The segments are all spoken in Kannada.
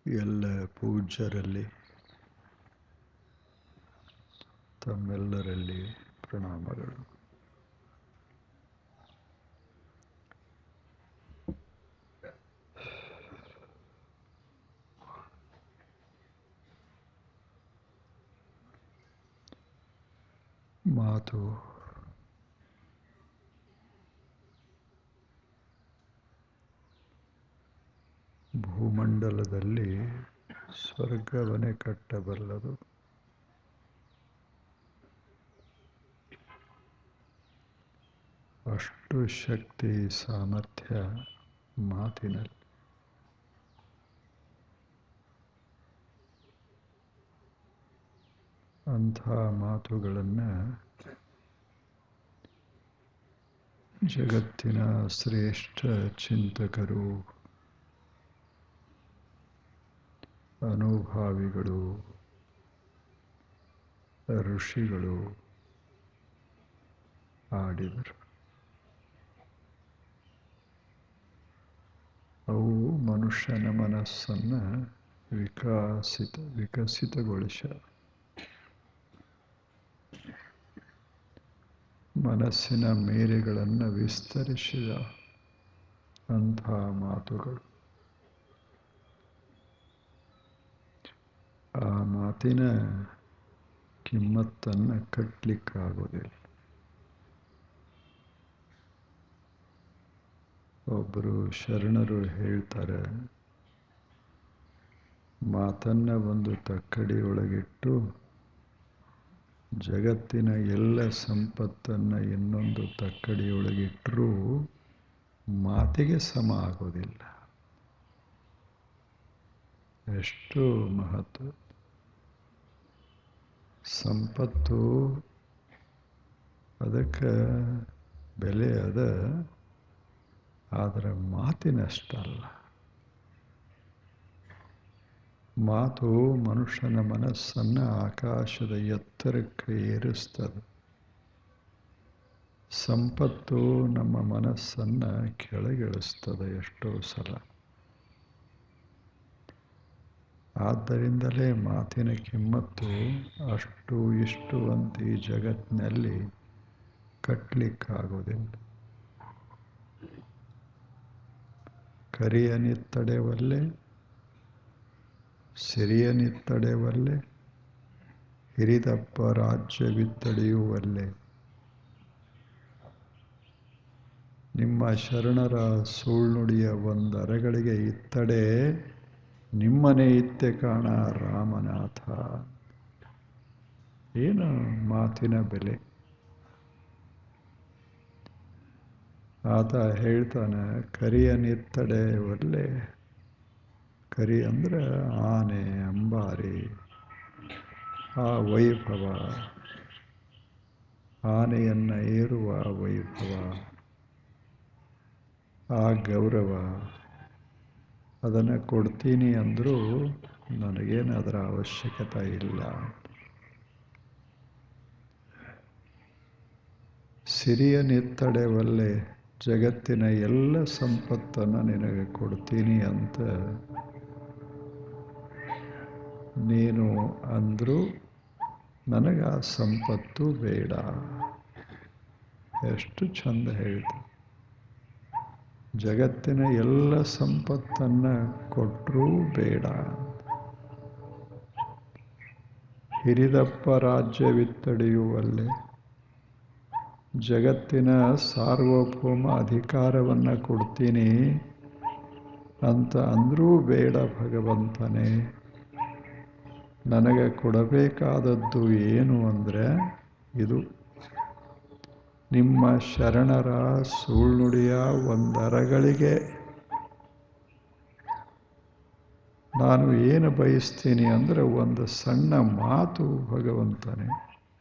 ಎಲ್ಲ ಪೂಜ್ಯರಲ್ಲಿ ತಮ್ಮೆಲ್ಲರಲ್ಲಿ ಪ್ರಣಾಮಗಳು ಮಾತು ಭೂಮಂಡಲದಲ್ಲಿ ಸ್ವರ್ಗವನ್ನೇ ಕಟ್ಟಬಲ್ಲದು ಅಷ್ಟು ಶಕ್ತಿ ಸಾಮರ್ಥ್ಯ ಮಾತಿನಲ್ಲಿ ಅಂಥ ಮಾತುಗಳನ್ನು ಜಗತ್ತಿನ ಶ್ರೇಷ್ಠ ಚಿಂತಕರು ಅನುಭಾವಿಗಳು ಋಷಿಗಳು ಆಡಿದರು ಅವು ಮನುಷ್ಯನ ಮನಸ್ಸನ್ನು ವಿಕಾಸಿತ ವಿಕಸಿತಗೊಳಿಸ ಮನಸ್ಸಿನ ಮೇರೆಗಳನ್ನು ವಿಸ್ತರಿಸಿದ ಅಂಥ ಮಾತುಗಳು ಆ ಮಾತಿನ ಕಿಮ್ಮತ್ತನ್ನು ಕಟ್ಟಲಿಕ್ಕಾಗೋದಿಲ್ಲ ಒಬ್ಬರು ಶರಣರು ಹೇಳ್ತಾರೆ ಮಾತನ್ನು ಒಂದು ತಕ್ಕಡಿಯೊಳಗಿಟ್ಟು ಜಗತ್ತಿನ ಎಲ್ಲ ಸಂಪತ್ತನ್ನು ಇನ್ನೊಂದು ತಕ್ಕಡಿಯೊಳಗಿಟ್ಟರೂ ಮಾತಿಗೆ ಸಮ ಆಗೋದಿಲ್ಲ ಎಷ್ಟು ಮಹತ್ವ ಸಂಪತ್ತು ಅದಕ್ಕೆ ಬೆಲೆ ಅದ ಆದರೆ ಮಾತಿನಷ್ಟಲ್ಲ ಮಾತು ಮನುಷ್ಯನ ಮನಸ್ಸನ್ನು ಆಕಾಶದ ಎತ್ತರಕ್ಕೆ ಏರಿಸ್ತದೆ ಸಂಪತ್ತು ನಮ್ಮ ಮನಸ್ಸನ್ನು ಕೆಳಗಿಳಿಸ್ತದೆ ಎಷ್ಟೋ ಸಲ ಆದ್ದರಿಂದಲೇ ಮಾತಿನ ಕಿಮ್ಮತ್ತು ಅಷ್ಟು ಇಷ್ಟು ಅಂತ ಈ ಜಗತ್ತಿನಲ್ಲಿ ಕಟ್ಟಲಿಕ್ಕಾಗೋದಿಲ್ಲ ಕರಿಯನಿತ್ತಡೆವಲ್ಲೇ ಸಿರಿಯನಿತ್ತಡೆವಲ್ಲೇ ಹಿರಿದಪ್ಪ ರಾಜ್ಯವಿತ್ತಡೆಯುವಲ್ಲೇ ನಿಮ್ಮ ಶರಣರ ಸುಳ್ನುಡಿಯ ಒಂದರಗಳಿಗೆ ಇತ್ತಡೆ ನಿಮ್ಮನೆ ಇತ್ತೆ ಕಾಣ ರಾಮನಾಥ ಏನು ಮಾತಿನ ಬೆಲೆ ಆತ ಹೇಳ್ತಾನೆ ಕರಿಯ ನಿತ್ತಡೆ ಒಲ್ಲೆ ಕರಿ ಅಂದರೆ ಆನೆ ಅಂಬಾರಿ ಆ ವೈಭವ ಆನೆಯನ್ನು ಏರುವ ವೈಭವ ಆ ಗೌರವ ಅದನ್ನು ಕೊಡ್ತೀನಿ ಅಂದರೂ ನನಗೇನು ಅದರ ಅವಶ್ಯಕತೆ ಇಲ್ಲ ಸಿರಿಯ ನಿತ್ತಡೆ ಒಲ್ಲೆ ಜಗತ್ತಿನ ಎಲ್ಲ ಸಂಪತ್ತನ್ನು ನಿನಗೆ ಕೊಡ್ತೀನಿ ಅಂತ ನೀನು ಅಂದರೂ ನನಗೆ ಆ ಸಂಪತ್ತು ಬೇಡ ಎಷ್ಟು ಚಂದ ಹೇಳ್ತು ಜಗತ್ತಿನ ಎಲ್ಲ ಸಂಪತ್ತನ್ನು ಕೊಟ್ಟರೂ ಬೇಡ ಹಿರಿದಪ್ಪ ರಾಜ್ಯವಿತ್ತಡೆಯುವಲ್ಲೇ ಜಗತ್ತಿನ ಸಾರ್ವಭೌಮ ಅಧಿಕಾರವನ್ನು ಕೊಡ್ತೀನಿ ಅಂತ ಅಂದರೂ ಬೇಡ ಭಗವಂತನೇ ನನಗೆ ಕೊಡಬೇಕಾದದ್ದು ಏನು ಅಂದರೆ ಇದು ನಿಮ್ಮ ಶರಣರ ಸುಳ್ನುಡಿಯ ಒಂದರಗಳಿಗೆ ನಾನು ಏನು ಬಯಸ್ತೀನಿ ಅಂದರೆ ಒಂದು ಸಣ್ಣ ಮಾತು ಭಗವಂತನೇ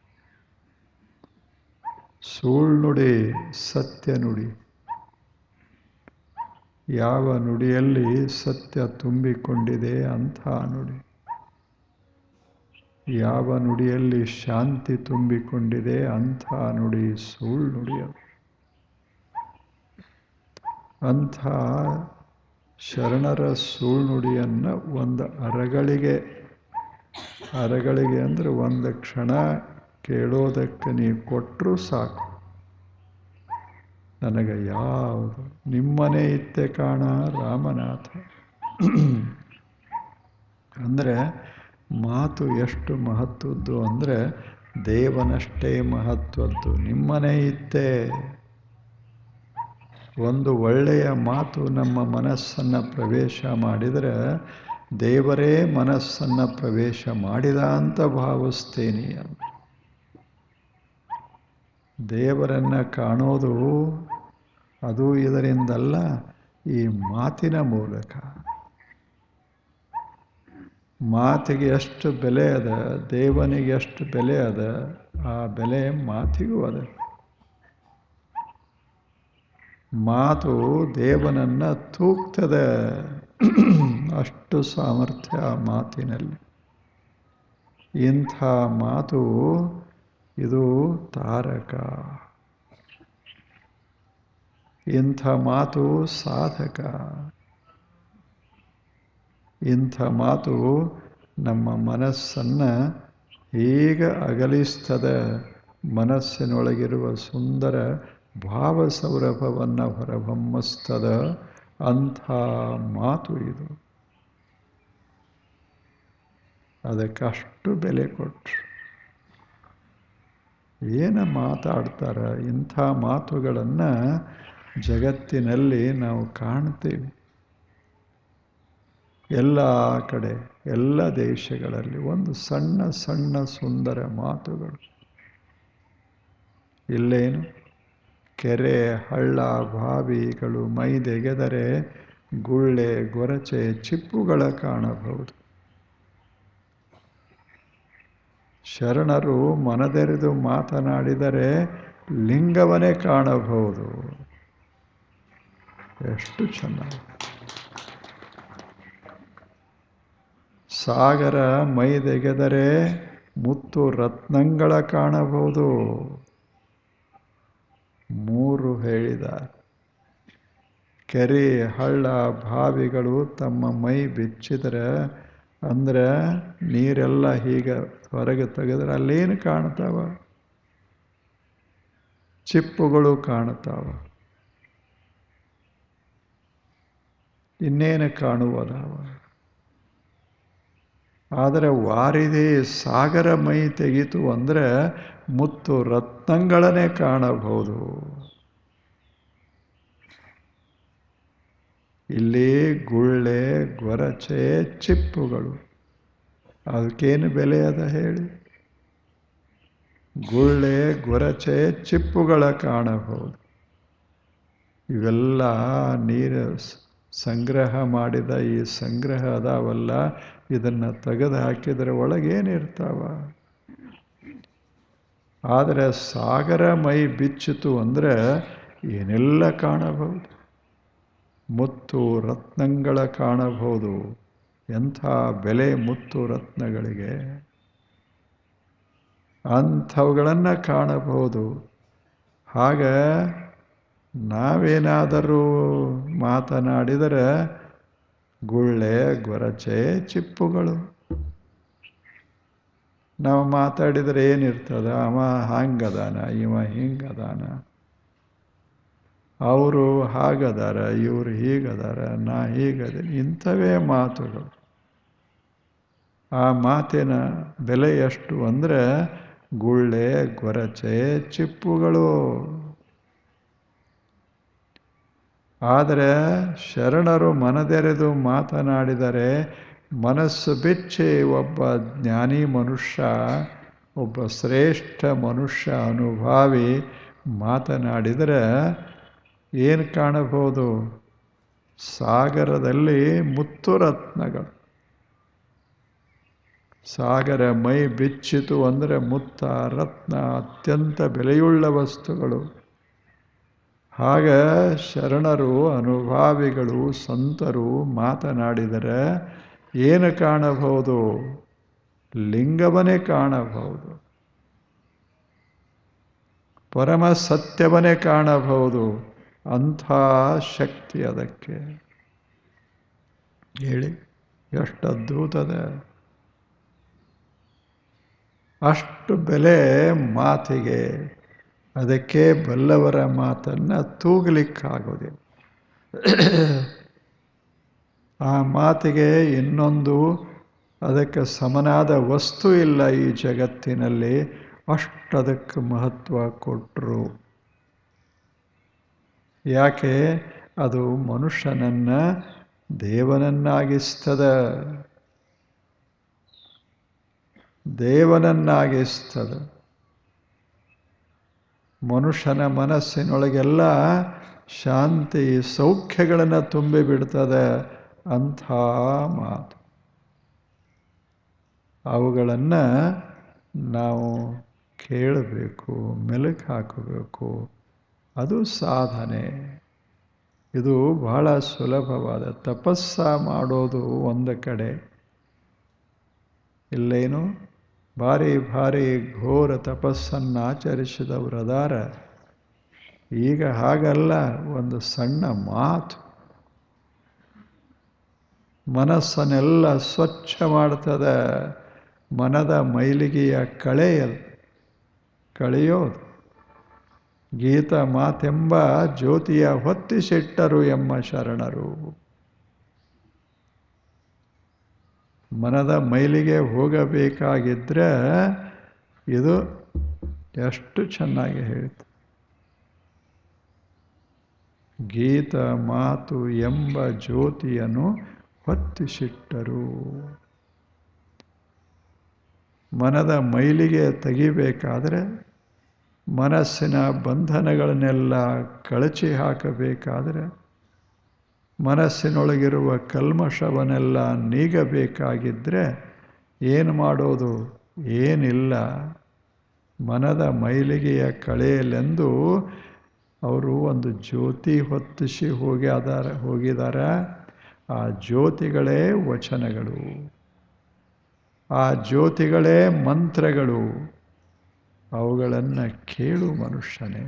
ಸುಳ್ನುಡಿ ಸತ್ಯ ನುಡಿ ಯಾವ ನುಡಿಯಲ್ಲಿ ಸತ್ಯ ತುಂಬಿಕೊಂಡಿದೆ ಅಂಥ ನುಡಿ ಯಾವ ನುಡಿಯಲ್ಲಿ ಶಾಂತಿ ತುಂಬಿಕೊಂಡಿದೆ ಅಂಥ ನುಡಿ ಸುಳ್ಳು ನುಡಿಯದು ಅಂಥ ಶರಣರ ಸುಳ್ನುಡಿಯನ್ನು ಒಂದು ಅರಗಳಿಗೆ ಅರಗಳಿಗೆ ಅಂದರೆ ಒಂದು ಕ್ಷಣ ಕೇಳೋದಕ್ಕೆ ನೀವು ಕೊಟ್ಟರೂ ಸಾಕು ನನಗೆ ಯಾವುದು ನಿಮ್ಮನೆ ಇತ್ತೆ ಕಾಣ ರಾಮನಾಥ ಅಂದರೆ ಮಾತು ಎಷ್ಟು ಮಹತ್ವದ್ದು ಅಂದರೆ ದೇವನಷ್ಟೇ ಮಹತ್ವದ್ದು ನಿಮ್ಮನೆ ಇತ್ತೆ ಒಂದು ಒಳ್ಳೆಯ ಮಾತು ನಮ್ಮ ಮನಸ್ಸನ್ನು ಪ್ರವೇಶ ಮಾಡಿದರೆ ದೇವರೇ ಮನಸ್ಸನ್ನು ಪ್ರವೇಶ ಮಾಡಿದ ಅಂತ ಭಾವಿಸ್ತೇನೆ ಅಂತ ದೇವರನ್ನು ಕಾಣೋದು ಅದು ಇದರಿಂದಲ್ಲ ಈ ಮಾತಿನ ಮೂಲಕ ಮಾತಿಗೆ ಎಷ್ಟು ಬೆಲೆ ಅದ ದೇವನಿಗೆ ಎಷ್ಟು ಬೆಲೆ ಅದ ಆ ಬೆಲೆ ಮಾತಿಗೂ ಅದ ಮಾತು ದೇವನನ್ನು ತೂಗ್ತದೆ ಅಷ್ಟು ಸಾಮರ್ಥ್ಯ ಆ ಮಾತಿನಲ್ಲಿ ಇಂಥ ಮಾತು ಇದು ತಾರಕ ಇಂಥ ಮಾತು ಸಾಧಕ ಇಂಥ ಮಾತು ನಮ್ಮ ಮನಸ್ಸನ್ನು ಹೇಗೆ ಅಗಲಿಸ್ತದೆ ಮನಸ್ಸಿನೊಳಗಿರುವ ಸುಂದರ ಭಾವ ಸೌರಭವನ್ನು ಹೊರಹೊಮ್ಮಿಸ್ತದ ಅಂಥ ಮಾತು ಇದು ಅದಕ್ಕಷ್ಟು ಬೆಲೆ ಕೊಟ್ಟರು ಏನು ಮಾತಾಡ್ತಾರೆ ಇಂಥ ಮಾತುಗಳನ್ನು ಜಗತ್ತಿನಲ್ಲಿ ನಾವು ಕಾಣ್ತೀವಿ ಎಲ್ಲ ಕಡೆ ಎಲ್ಲ ದೇಶಗಳಲ್ಲಿ ಒಂದು ಸಣ್ಣ ಸಣ್ಣ ಸುಂದರ ಮಾತುಗಳು ಇಲ್ಲೇನು ಕೆರೆ ಹಳ್ಳ ಬಾವಿಗಳು ಮೈದೆಗೆದರೆ ಗುಳ್ಳೆ ಗೊರಚೆ ಚಿಪ್ಪುಗಳ ಕಾಣಬಹುದು ಶರಣರು ಮನದೆರೆದು ಮಾತನಾಡಿದರೆ ಲಿಂಗವನ್ನೇ ಕಾಣಬಹುದು ಎಷ್ಟು ಚೆನ್ನಾಗಿ ಸಾಗರ ಮೈದೆಗೆದರೆ ಮುತ್ತು ರತ್ನಗಳ ಕಾಣಬಹುದು ಮೂರು ಹೇಳಿದ ಕೆರೆ ಹಳ್ಳ ಬಾವಿಗಳು ತಮ್ಮ ಮೈ ಬಿಚ್ಚಿದರೆ ಅಂದ್ರೆ ನೀರೆಲ್ಲ ಹೀಗೆ ಹೊರಗೆ ತೆಗೆದ್ರೆ ಅಲ್ಲೇನು ಕಾಣ್ತಾವ ಚಿಪ್ಪುಗಳು ಕಾಣ್ತಾವ ಇನ್ನೇನು ಕಾಣುವುದಾವ ಆದರೆ ವಾರಿದೆ ಸಾಗರ ಮೈ ತೆಗೀತು ಅಂದರೆ ಮುತ್ತು ರತ್ನಗಳನ್ನೇ ಕಾಣಬಹುದು ಇಲ್ಲಿ ಗುಳ್ಳೆ ಗೊರಚೆ ಚಿಪ್ಪುಗಳು ಅದಕ್ಕೇನು ಬೆಲೆ ಅದ ಹೇಳಿ ಗುಳ್ಳೆ ಗೊರಚೆ ಚಿಪ್ಪುಗಳ ಕಾಣಬಹುದು ಇವೆಲ್ಲ ನೀರು ಸಂಗ್ರಹ ಮಾಡಿದ ಈ ಸಂಗ್ರಹ ಅದಾವಲ್ಲ ಇದನ್ನು ತೆಗೆದು ಹಾಕಿದರೆ ಒಳಗೇನಿರ್ತಾವ ಆದರೆ ಸಾಗರ ಮೈ ಬಿಚ್ಚಿತು ಅಂದರೆ ಏನೆಲ್ಲ ಕಾಣಬಹುದು ಮುತ್ತು ರತ್ನಗಳ ಕಾಣಬಹುದು ಎಂಥ ಬೆಲೆ ಮುತ್ತು ರತ್ನಗಳಿಗೆ ಅಂಥವುಗಳನ್ನು ಕಾಣಬಹುದು ಹಾಗ ನಾವೇನಾದರೂ ಮಾತನಾಡಿದರೆ ಗುಳ್ಳೆ ಗೊರಚೆ ಚಿಪ್ಪುಗಳು ನಾವು ಮಾತಾಡಿದರೆ ಏನಿರ್ತದ ಅವ ಹಂಗದಾನ ಇವ ಹಿಂಗದಾನ ಅವರು ಹಾಗದಾರ ಇವರು ಹೀಗದಾರ ನಾ ಹೀಗದೆ ಇಂಥವೇ ಮಾತುಗಳು ಆ ಮಾತಿನ ಬೆಲೆ ಎಷ್ಟು ಅಂದರೆ ಗುಳ್ಳೆ ಗೊರಚೆ ಚಿಪ್ಪುಗಳು ಆದರೆ ಶರಣರು ಮನದೆರೆದು ಮಾತನಾಡಿದರೆ ಮನಸ್ಸು ಬಿಚ್ಚಿ ಒಬ್ಬ ಜ್ಞಾನಿ ಮನುಷ್ಯ ಒಬ್ಬ ಶ್ರೇಷ್ಠ ಮನುಷ್ಯ ಅನುಭಾವಿ ಮಾತನಾಡಿದರೆ ಏನು ಕಾಣಬಹುದು ಸಾಗರದಲ್ಲಿ ಮುತ್ತು ರತ್ನಗಳು ಸಾಗರ ಮೈ ಬಿಚ್ಚಿತು ಅಂದರೆ ಮುತ್ತ ರತ್ನ ಅತ್ಯಂತ ಬೆಲೆಯುಳ್ಳ ವಸ್ತುಗಳು ಆಗ ಶರಣರು ಅನುಭಾವಿಗಳು ಸಂತರು ಮಾತನಾಡಿದರೆ ಏನು ಕಾಣಬಹುದು ಲಿಂಗವನ್ನೇ ಕಾಣಬಹುದು ಪರಮ ಸತ್ಯವನ್ನೇ ಕಾಣಬಹುದು ಅಂಥ ಶಕ್ತಿ ಅದಕ್ಕೆ ಹೇಳಿ ಎಷ್ಟು ಅದ್ಭುತದ ಅಷ್ಟು ಬೆಲೆ ಮಾತಿಗೆ ಅದಕ್ಕೆ ಬಲ್ಲವರ ಮಾತನ್ನು ತೂಗಲಿಕ್ಕಾಗೋದಿಲ್ಲ ಆ ಮಾತಿಗೆ ಇನ್ನೊಂದು ಅದಕ್ಕೆ ಸಮನಾದ ವಸ್ತು ಇಲ್ಲ ಈ ಜಗತ್ತಿನಲ್ಲಿ ಅಷ್ಟು ಅದಕ್ಕೆ ಮಹತ್ವ ಕೊಟ್ಟರು ಯಾಕೆ ಅದು ಮನುಷ್ಯನನ್ನು ದೇವನನ್ನಾಗಿಸ್ತದ ದೇವನನ್ನಾಗಿಸ್ತದ ಮನುಷ್ಯನ ಮನಸ್ಸಿನೊಳಗೆಲ್ಲ ಶಾಂತಿ ಸೌಖ್ಯಗಳನ್ನು ತುಂಬಿಬಿಡ್ತದೆ ಅಂಥ ಮಾತು ಅವುಗಳನ್ನು ನಾವು ಕೇಳಬೇಕು ಮೆಲುಕು ಹಾಕಬೇಕು ಅದು ಸಾಧನೆ ಇದು ಬಹಳ ಸುಲಭವಾದ ತಪಸ್ಸ ಮಾಡೋದು ಒಂದು ಕಡೆ ಇಲ್ಲೇನು ಭಾರಿ ಭಾರಿ ಘೋರ ತಪಸ್ಸನ್ನು ಆಚರಿಸಿದವರದಾರ ಈಗ ಹಾಗಲ್ಲ ಒಂದು ಸಣ್ಣ ಮಾತು ಮನಸ್ಸನ್ನೆಲ್ಲ ಸ್ವಚ್ಛ ಮಾಡ್ತದೆ ಮನದ ಮೈಲಿಗೆಯ ಕಳೆಯದು ಕಳೆಯೋದು ಗೀತ ಮಾತೆಂಬ ಜ್ಯೋತಿಯ ಹೊತ್ತಿಸಿಟ್ಟರು ಎಂಬ ಶರಣರು ಮನದ ಮೈಲಿಗೆ ಹೋಗಬೇಕಾಗಿದ್ದರೆ ಇದು ಎಷ್ಟು ಚೆನ್ನಾಗಿ ಹೇಳ್ತು ಗೀತ ಮಾತು ಎಂಬ ಜ್ಯೋತಿಯನ್ನು ಹೊತ್ತಿಸಿಟ್ಟರು ಮನದ ಮೈಲಿಗೆ ತೆಗಿಬೇಕಾದರೆ ಮನಸ್ಸಿನ ಬಂಧನಗಳನ್ನೆಲ್ಲ ಕಳಚಿ ಹಾಕಬೇಕಾದರೆ ಮನಸ್ಸಿನೊಳಗಿರುವ ಕಲ್ಮಶವನ್ನೆಲ್ಲ ನೀಗಬೇಕಾಗಿದ್ದರೆ ಏನು ಮಾಡೋದು ಏನಿಲ್ಲ ಮನದ ಮೈಲಿಗೆಯ ಕಳೆಯಲೆಂದು ಅವರು ಒಂದು ಜ್ಯೋತಿ ಹೊತ್ತಿಸಿ ಹೋಗ್ಯಾದಾರ ಹೋಗಿದ್ದಾರೆ ಆ ಜ್ಯೋತಿಗಳೇ ವಚನಗಳು ಆ ಜ್ಯೋತಿಗಳೇ ಮಂತ್ರಗಳು ಅವುಗಳನ್ನು ಕೇಳು ಮನುಷ್ಯನೇ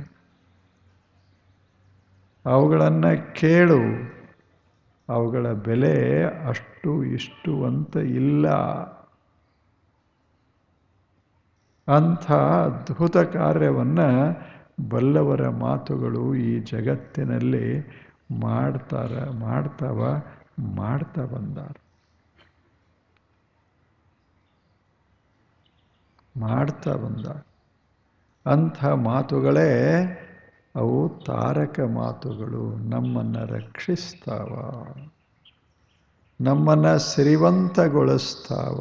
ಅವುಗಳನ್ನು ಕೇಳು ಅವುಗಳ ಬೆಲೆ ಅಷ್ಟು ಇಷ್ಟು ಅಂತ ಇಲ್ಲ ಅಂಥ ಅದ್ಭುತ ಕಾರ್ಯವನ್ನು ಬಲ್ಲವರ ಮಾತುಗಳು ಈ ಜಗತ್ತಿನಲ್ಲಿ ಮಾಡ್ತಾರ ಮಾಡ್ತಾವ ಮಾಡ್ತಾ ಬಂದಾರ ಮಾಡ್ತಾ ಬಂದ ಅಂಥ ಮಾತುಗಳೇ ಅವು ತಾರಕ ಮಾತುಗಳು ನಮ್ಮನ್ನು ರಕ್ಷಿಸ್ತಾವ ನಮ್ಮನ್ನು ಸಿರಿವಂತಗೊಳಿಸ್ತಾವ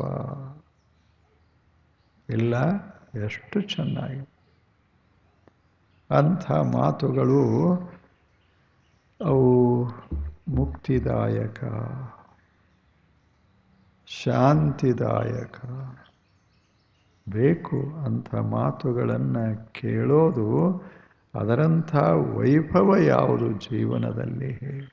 ಇಲ್ಲ ಎಷ್ಟು ಚೆನ್ನಾಗಿ ಅಂಥ ಮಾತುಗಳು ಅವು ಮುಕ್ತಿದಾಯಕ ಶಾಂತಿದಾಯಕ ಬೇಕು ಅಂಥ ಮಾತುಗಳನ್ನು ಕೇಳೋದು ಅದರಂಥ ವೈಭವ ಯಾವುದು ಜೀವನದಲ್ಲಿ ಹೇಳಿ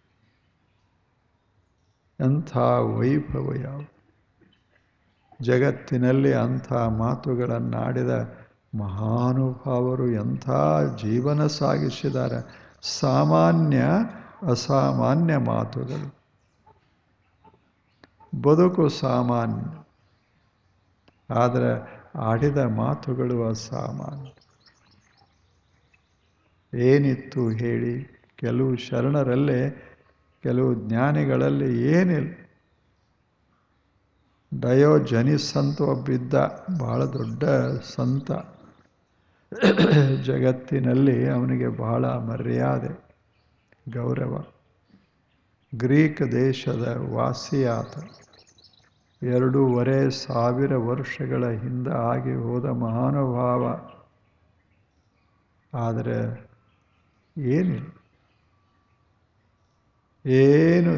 ಅಂಥ ವೈಭವ ಯಾವುದು ಜಗತ್ತಿನಲ್ಲಿ ಅಂಥ ಮಾತುಗಳನ್ನಾಡಿದ ಮಹಾನುಭಾವರು ಎಂಥ ಜೀವನ ಸಾಗಿಸಿದ್ದಾರೆ ಸಾಮಾನ್ಯ ಅಸಾಮಾನ್ಯ ಮಾತುಗಳು ಬದುಕು ಸಾಮಾನ್ಯ ಆದರೆ ಆಡಿದ ಮಾತುಗಳು ಅಸಾಮಾನ್ಯ ಏನಿತ್ತು ಹೇಳಿ ಕೆಲವು ಶರಣರಲ್ಲೇ ಕೆಲವು ಜ್ಞಾನಿಗಳಲ್ಲಿ ಏನಿಲ್ಲ ಡಯೋಜನಿಸ್ ಅಂತ ಒಬ್ಬಿದ್ದ ಬಹಳ ದೊಡ್ಡ ಸಂತ ಜಗತ್ತಿನಲ್ಲಿ ಅವನಿಗೆ ಬಹಳ ಮರ್ಯಾದೆ ಗೌರವ ಗ್ರೀಕ್ ದೇಶದ ವಾಸಿಯಾತ ಎರಡೂವರೆ ಸಾವಿರ ವರ್ಷಗಳ ಹಿಂದೆ ಆಗಿ ಹೋದ ಮಹಾನುಭಾವ ಆದರೆ ಏನಿಲ್ಲ ಏನು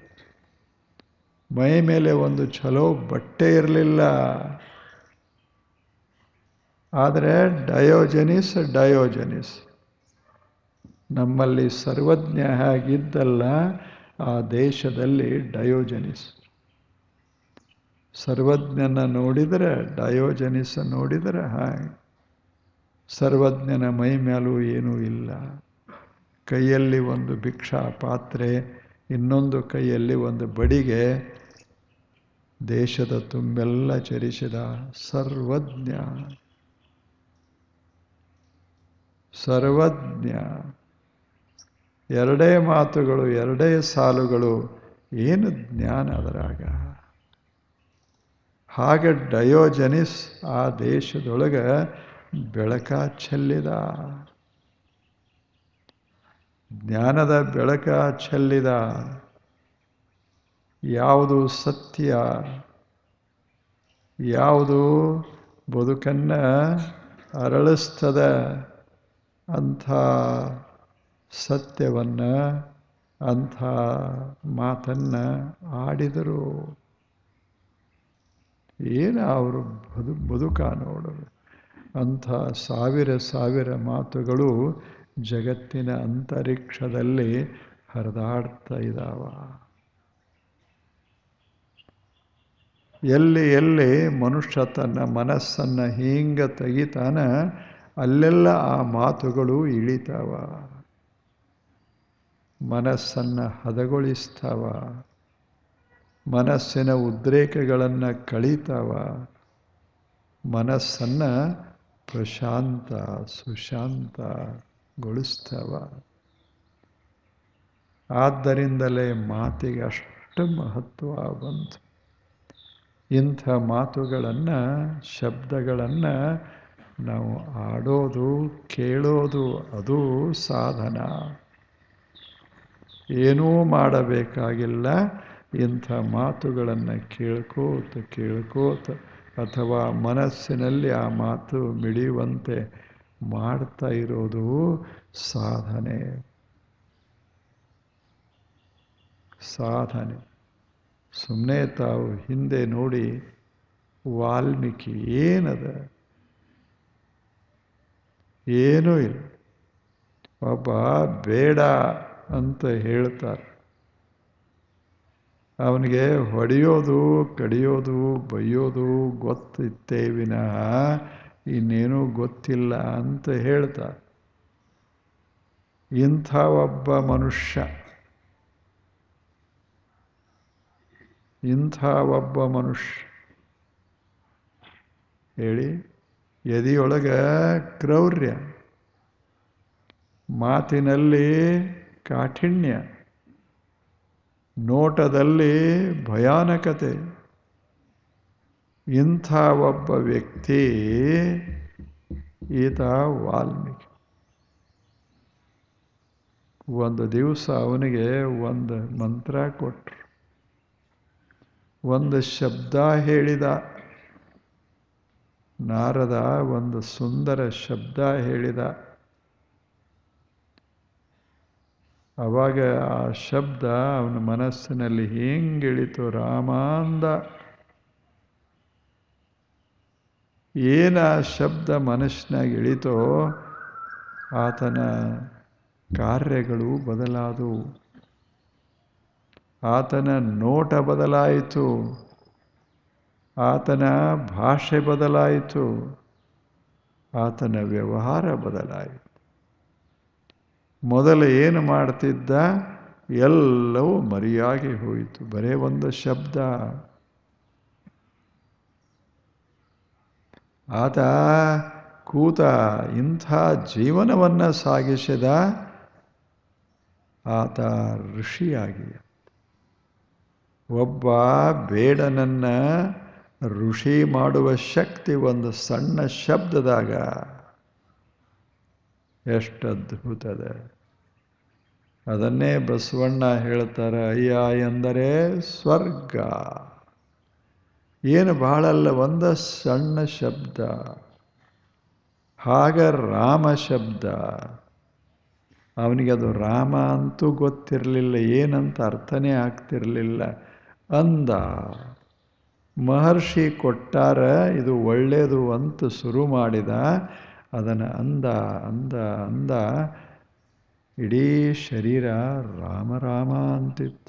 ಮೈ ಮೇಲೆ ಒಂದು ಚಲೋ ಬಟ್ಟೆ ಇರಲಿಲ್ಲ ಆದರೆ ಡಯೋಜನಿಸ್ ಡಯೋಜನಿಸ್ ನಮ್ಮಲ್ಲಿ ಸರ್ವಜ್ಞ ಹೇಗಿದ್ದಲ್ಲ ಆ ದೇಶದಲ್ಲಿ ಡಯೋಜನಿಸ್ ಸರ್ವಜ್ಞನ ನೋಡಿದರೆ ಡಯೋಜನಿಸ್ ನೋಡಿದರೆ ಹಾಗೆ ಸರ್ವಜ್ಞನ ಮೈ ಮೇಲೂ ಏನೂ ಇಲ್ಲ ಕೈಯಲ್ಲಿ ಒಂದು ಭಿಕ್ಷಾ ಪಾತ್ರೆ ಇನ್ನೊಂದು ಕೈಯಲ್ಲಿ ಒಂದು ಬಡಿಗೆ ದೇಶದ ತುಂಬೆಲ್ಲ ಚರಿಸಿದ ಸರ್ವಜ್ಞ ಸರ್ವಜ್ಞ ಎರಡೇ ಮಾತುಗಳು ಎರಡೇ ಸಾಲುಗಳು ಏನು ಜ್ಞಾನ ಅದರಾಗ ಹಾಗೆ ಡಯೋಜನಿಸ್ ಆ ದೇಶದೊಳಗೆ ಬೆಳಕ ಚೆಲ್ಲಿದ ಜ್ಞಾನದ ಬೆಳಕ ಚೆಲ್ಲಿದ ಯಾವುದು ಸತ್ಯ ಯಾವುದು ಬದುಕನ್ನು ಅರಳಿಸ್ತದ ಅಂಥ ಸತ್ಯವನ್ನು ಅಂಥ ಮಾತನ್ನು ಆಡಿದರು ಏನು ಅವರು ಬದು ಬದುಕ ನೋಡಲು ಅಂಥ ಸಾವಿರ ಸಾವಿರ ಮಾತುಗಳು ಜಗತ್ತಿನ ಅಂತರಿಕ್ಷದಲ್ಲಿ ಹರಿದಾಡ್ತಾ ಇದ್ದಾವ ಎಲ್ಲಿ ಎಲ್ಲಿ ಮನುಷ್ಯ ತನ್ನ ಮನಸ್ಸನ್ನು ಹಿಂಗೆ ತೆಗಿತಾನ ಅಲ್ಲೆಲ್ಲ ಆ ಮಾತುಗಳು ಇಳಿತಾವ ಮನಸ್ಸನ್ನು ಹದಗೊಳಿಸ್ತಾವ ಮನಸ್ಸಿನ ಉದ್ರೇಕಗಳನ್ನು ಕಳೀತಾವ ಮನಸ್ಸನ್ನು ಪ್ರಶಾಂತ ಸುಶಾಂತಗೊಳಿಸ್ತಾವ ಆದ್ದರಿಂದಲೇ ಮಾತಿಗೆ ಅಷ್ಟು ಮಹತ್ವ ಬಂತು ಇಂಥ ಮಾತುಗಳನ್ನು ಶಬ್ದಗಳನ್ನು ನಾವು ಆಡೋದು ಕೇಳೋದು ಅದು ಸಾಧನ ಏನೂ ಮಾಡಬೇಕಾಗಿಲ್ಲ ಇಂಥ ಮಾತುಗಳನ್ನು ಕೇಳ್ಕೋತ ಕೇಳ್ಕೋತ ಅಥವಾ ಮನಸ್ಸಿನಲ್ಲಿ ಆ ಮಾತು ಮಿಡಿಯುವಂತೆ ಮಾಡ್ತಾ ಇರೋದು ಸಾಧನೆ ಸಾಧನೆ ಸುಮ್ಮನೆ ತಾವು ಹಿಂದೆ ನೋಡಿ ವಾಲ್ಮೀಕಿ ಏನದ ಏನೂ ಇಲ್ಲ ಒಬ್ಬ ಬೇಡ ಅಂತ ಹೇಳ್ತಾರೆ ಅವನಿಗೆ ಹೊಡೆಯೋದು ಕಡಿಯೋದು ಬೈಯೋದು ಗೊತ್ತಿತ್ತೇ ವಿನಃ ಇನ್ನೇನೂ ಗೊತ್ತಿಲ್ಲ ಅಂತ ಹೇಳ್ತಾರೆ ಇಂಥ ಒಬ್ಬ ಮನುಷ್ಯ ಇಂಥ ಒಬ್ಬ ಮನುಷ್ಯ ಹೇಳಿ ಎದೆಯೊಳಗೆ ಕ್ರೌರ್ಯ ಮಾತಿನಲ್ಲಿ ಕಾಠಿಣ್ಯ ನೋಟದಲ್ಲಿ ಭಯಾನಕತೆ ಇಂಥ ಒಬ್ಬ ವ್ಯಕ್ತಿ ಈತ ವಾಲ್ಮೀಕಿ ಒಂದು ದಿವಸ ಅವನಿಗೆ ಒಂದು ಮಂತ್ರ ಕೊಟ್ಟರು ಒಂದು ಶಬ್ದ ಹೇಳಿದ ನಾರದ ಒಂದು ಸುಂದರ ಶಬ್ದ ಹೇಳಿದ ಅವಾಗ ಆ ಶಬ್ದ ಅವನ ಮನಸ್ಸಿನಲ್ಲಿ ಹೆಂಗಿಳಿತು ರಾಮ ಅಂದ ಏನು ಆ ಶಬ್ದ ಮನಸ್ಸಿನಾಗ ಇಳಿತೋ ಆತನ ಕಾರ್ಯಗಳು ಬದಲಾದವು ಆತನ ನೋಟ ಬದಲಾಯಿತು ಆತನ ಭಾಷೆ ಬದಲಾಯಿತು ಆತನ ವ್ಯವಹಾರ ಬದಲಾಯಿತು ಮೊದಲು ಏನು ಮಾಡ್ತಿದ್ದ ಎಲ್ಲವೂ ಮರಿಯಾಗಿ ಹೋಯಿತು ಬರೇ ಒಂದು ಶಬ್ದ ಆತ ಕೂತ ಇಂಥ ಜೀವನವನ್ನು ಸಾಗಿಸಿದ ಆತ ಋಷಿಯಾಗಿ ಒಬ್ಬ ಬೇಡನನ್ನ ಋಷಿ ಮಾಡುವ ಶಕ್ತಿ ಒಂದು ಸಣ್ಣ ಶಬ್ದದಾಗ ಎಷ್ಟು ಅದ್ಭುತದ ಅದನ್ನೇ ಬಸವಣ್ಣ ಹೇಳ್ತಾರೆ ಅಯ್ಯ ಎಂದರೆ ಸ್ವರ್ಗ ಏನು ಬಹಳಲ್ಲ ಒಂದು ಸಣ್ಣ ಶಬ್ದ ಹಾಗ ರಾಮ ಶಬ್ದ ಅವನಿಗೆ ಅದು ರಾಮ ಅಂತೂ ಗೊತ್ತಿರಲಿಲ್ಲ ಏನಂತ ಅರ್ಥನೇ ಆಗ್ತಿರಲಿಲ್ಲ ಅಂದ ಮಹರ್ಷಿ ಕೊಟ್ಟಾರ ಇದು ಒಳ್ಳೆಯದು ಅಂತ ಶುರು ಮಾಡಿದ ಅದನ್ನು ಅಂದ ಅಂದ ಅಂದ ಇಡೀ ಶರೀರ ರಾಮ ರಾಮ ಅಂತಿತ್ತು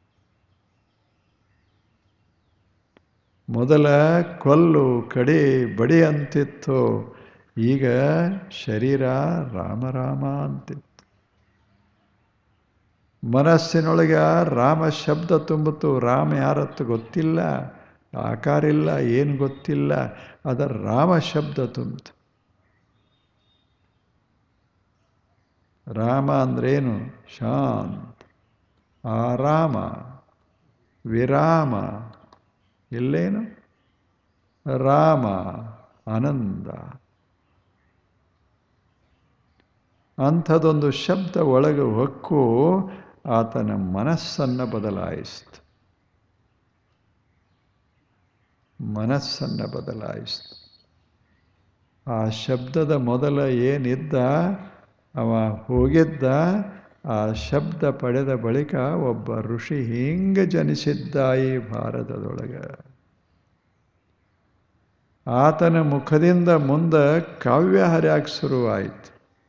ಮೊದಲ ಕೊಲ್ಲು ಕಡಿ ಬಡಿ ಅಂತಿತ್ತು ಈಗ ಶರೀರ ರಾಮ ರಾಮ ಅಂತಿತ್ತು ಮನಸ್ಸಿನೊಳಗೆ ರಾಮ ಶಬ್ದ ತುಂಬಿತು ರಾಮ ಯಾರತ್ತು ಗೊತ್ತಿಲ್ಲ ಆಕಾರ ಇಲ್ಲ ಏನು ಗೊತ್ತಿಲ್ಲ ಅದರ ರಾಮ ಶಬ್ದ ತುಂಬಿತು ರಾಮ ಅಂದ್ರೇನು ಶಾಂತ ಆರಾಮ ವಿರಾಮ ಇಲ್ಲೇನು ರಾಮ ಆನಂದ ಅಂಥದ್ದೊಂದು ಶಬ್ದ ಒಳಗೆ ಹೊಕ್ಕು ಆತನ ಮನಸ್ಸನ್ನು ಬದಲಾಯಿಸ್ತು ಮನಸ್ಸನ್ನು ಬದಲಾಯಿಸ್ತು ಆ ಶಬ್ದದ ಮೊದಲ ಏನಿದ್ದ ಅವ ಹೋಗಿದ್ದ ಆ ಶಬ್ದ ಪಡೆದ ಬಳಿಕ ಒಬ್ಬ ಋಷಿ ಹಿಂಗೆ ಜನಿಸಿದ್ದ ಈ ಭಾರತದೊಳಗೆ ಆತನ ಮುಖದಿಂದ ಮುಂದೆ ಕಾವ್ಯ ಹರ್ಯಾಕೆ ಶುರುವಾಯಿತು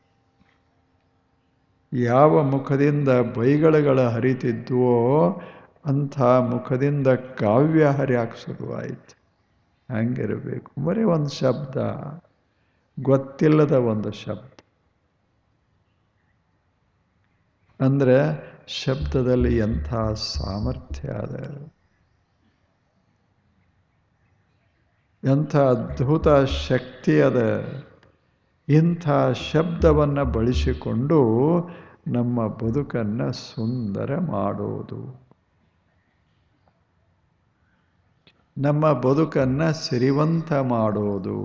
ಯಾವ ಮುಖದಿಂದ ಬೈಗಳಗಳ ಹರಿತಿದ್ವೋ ಅಂಥ ಮುಖದಿಂದ ಕಾವ್ಯ ಹರ್ಯಾಕೆ ಶುರುವಾಯಿತು ಹಂಗಿರಬೇಕು ಬರೀ ಒಂದು ಶಬ್ದ ಗೊತ್ತಿಲ್ಲದ ಒಂದು ಶಬ್ದ ಅಂದರೆ ಶಬ್ದದಲ್ಲಿ ಎಂಥ ಸಾಮರ್ಥ್ಯ ಅದ ಎಂಥ ಅದ್ಭುತ ಶಕ್ತಿ ಅದ ಇಂಥ ಶಬ್ದವನ್ನು ಬಳಸಿಕೊಂಡು ನಮ್ಮ ಬದುಕನ್ನು ಸುಂದರ ಮಾಡೋದು ನಮ್ಮ ಬದುಕನ್ನು ಸಿರಿವಂತ ಮಾಡೋದು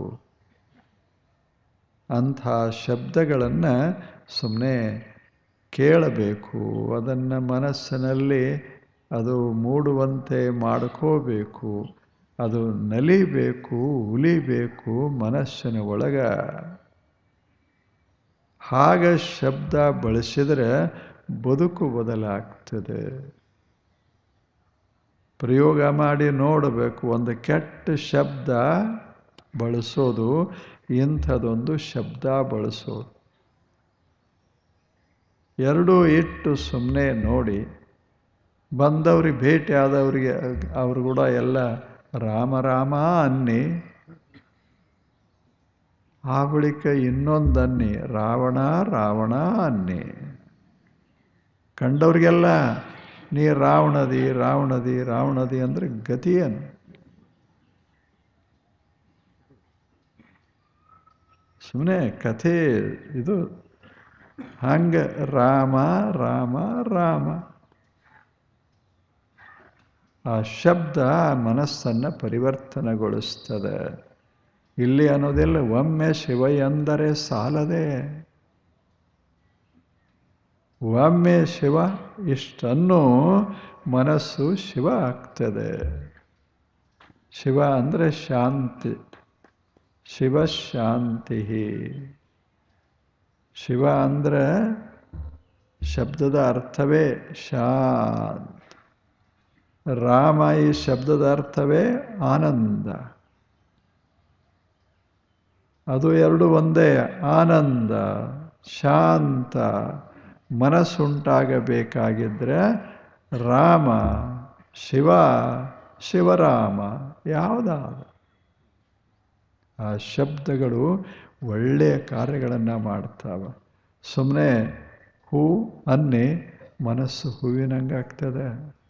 ಅಂಥ ಶಬ್ದಗಳನ್ನು ಸುಮ್ಮನೆ ಕೇಳಬೇಕು ಅದನ್ನು ಮನಸ್ಸಿನಲ್ಲಿ ಅದು ಮೂಡುವಂತೆ ಮಾಡ್ಕೋಬೇಕು ಅದು ನಲಿಬೇಕು ಉಲಿಬೇಕು ಮನಸ್ಸಿನ ಒಳಗ ಹಾಗ ಶಬ್ದ ಬಳಸಿದರೆ ಬದುಕು ಬದಲಾಗ್ತದೆ ಪ್ರಯೋಗ ಮಾಡಿ ನೋಡಬೇಕು ಒಂದು ಕೆಟ್ಟ ಶಬ್ದ ಬಳಸೋದು ಇಂಥದೊಂದು ಶಬ್ದ ಬಳಸೋದು ಎರಡೂ ಇಟ್ಟು ಸುಮ್ಮನೆ ನೋಡಿ ಬಂದವ್ರಿಗೆ ಭೇಟಿ ಆದವ್ರಿಗೆ ಅವ್ರು ಕೂಡ ಎಲ್ಲ ರಾಮ ರಾಮ ಅನ್ನಿ ಆ ಬಳಿಕ ಇನ್ನೊಂದನ್ನಿ ರಾವಣ ರಾವಣ ಅನ್ನಿ ಕಂಡವ್ರಿಗೆಲ್ಲ ನೀ ರಾವಣದಿ ರಾವಣದಿ ರಾವಣದಿ ಅಂದರೆ ಗತಿಯೇನು ಸುಮ್ಮನೆ ಕಥೆ ಇದು ಹಂಗೆ ರಾಮ ರಾಮ ರಾಮ ಆ ಶಬ್ದ ಮನಸ್ಸನ್ನು ಪರಿವರ್ತನೆಗೊಳಿಸ್ತದೆ ಇಲ್ಲಿ ಅನ್ನೋದಿಲ್ಲ ಒಮ್ಮೆ ಶಿವ ಎಂದರೆ ಸಾಲದೆ ಒಮ್ಮೆ ಶಿವ ಇಷ್ಟನ್ನು ಮನಸ್ಸು ಶಿವ ಆಗ್ತದೆ ಶಿವ ಅಂದರೆ ಶಾಂತಿ ಶಿವಶಾಂತಿ ಶಿವ ಅಂದರೆ ಶಬ್ದದ ಅರ್ಥವೇ ಶಾಂತ್ ರಾಮ ಈ ಶಬ್ದದ ಅರ್ಥವೇ ಆನಂದ ಅದು ಎರಡು ಒಂದೇ ಆನಂದ ಶಾಂತ ಮನಸ್ಸುಂಟಾಗಬೇಕಾಗಿದ್ದರೆ ರಾಮ ಶಿವ ಶಿವರಾಮ ಯಾವುದಾದ ಆ ಶಬ್ದಗಳು ಒಳ್ಳೆಯ ಕಾರ್ಯಗಳನ್ನು ಮಾಡ್ತಾವೆ ಸುಮ್ಮನೆ ಹೂ ಅನ್ನಿ ಮನಸ್ಸು ಹೂವಿನಂಗೆ ಆಗ್ತದೆ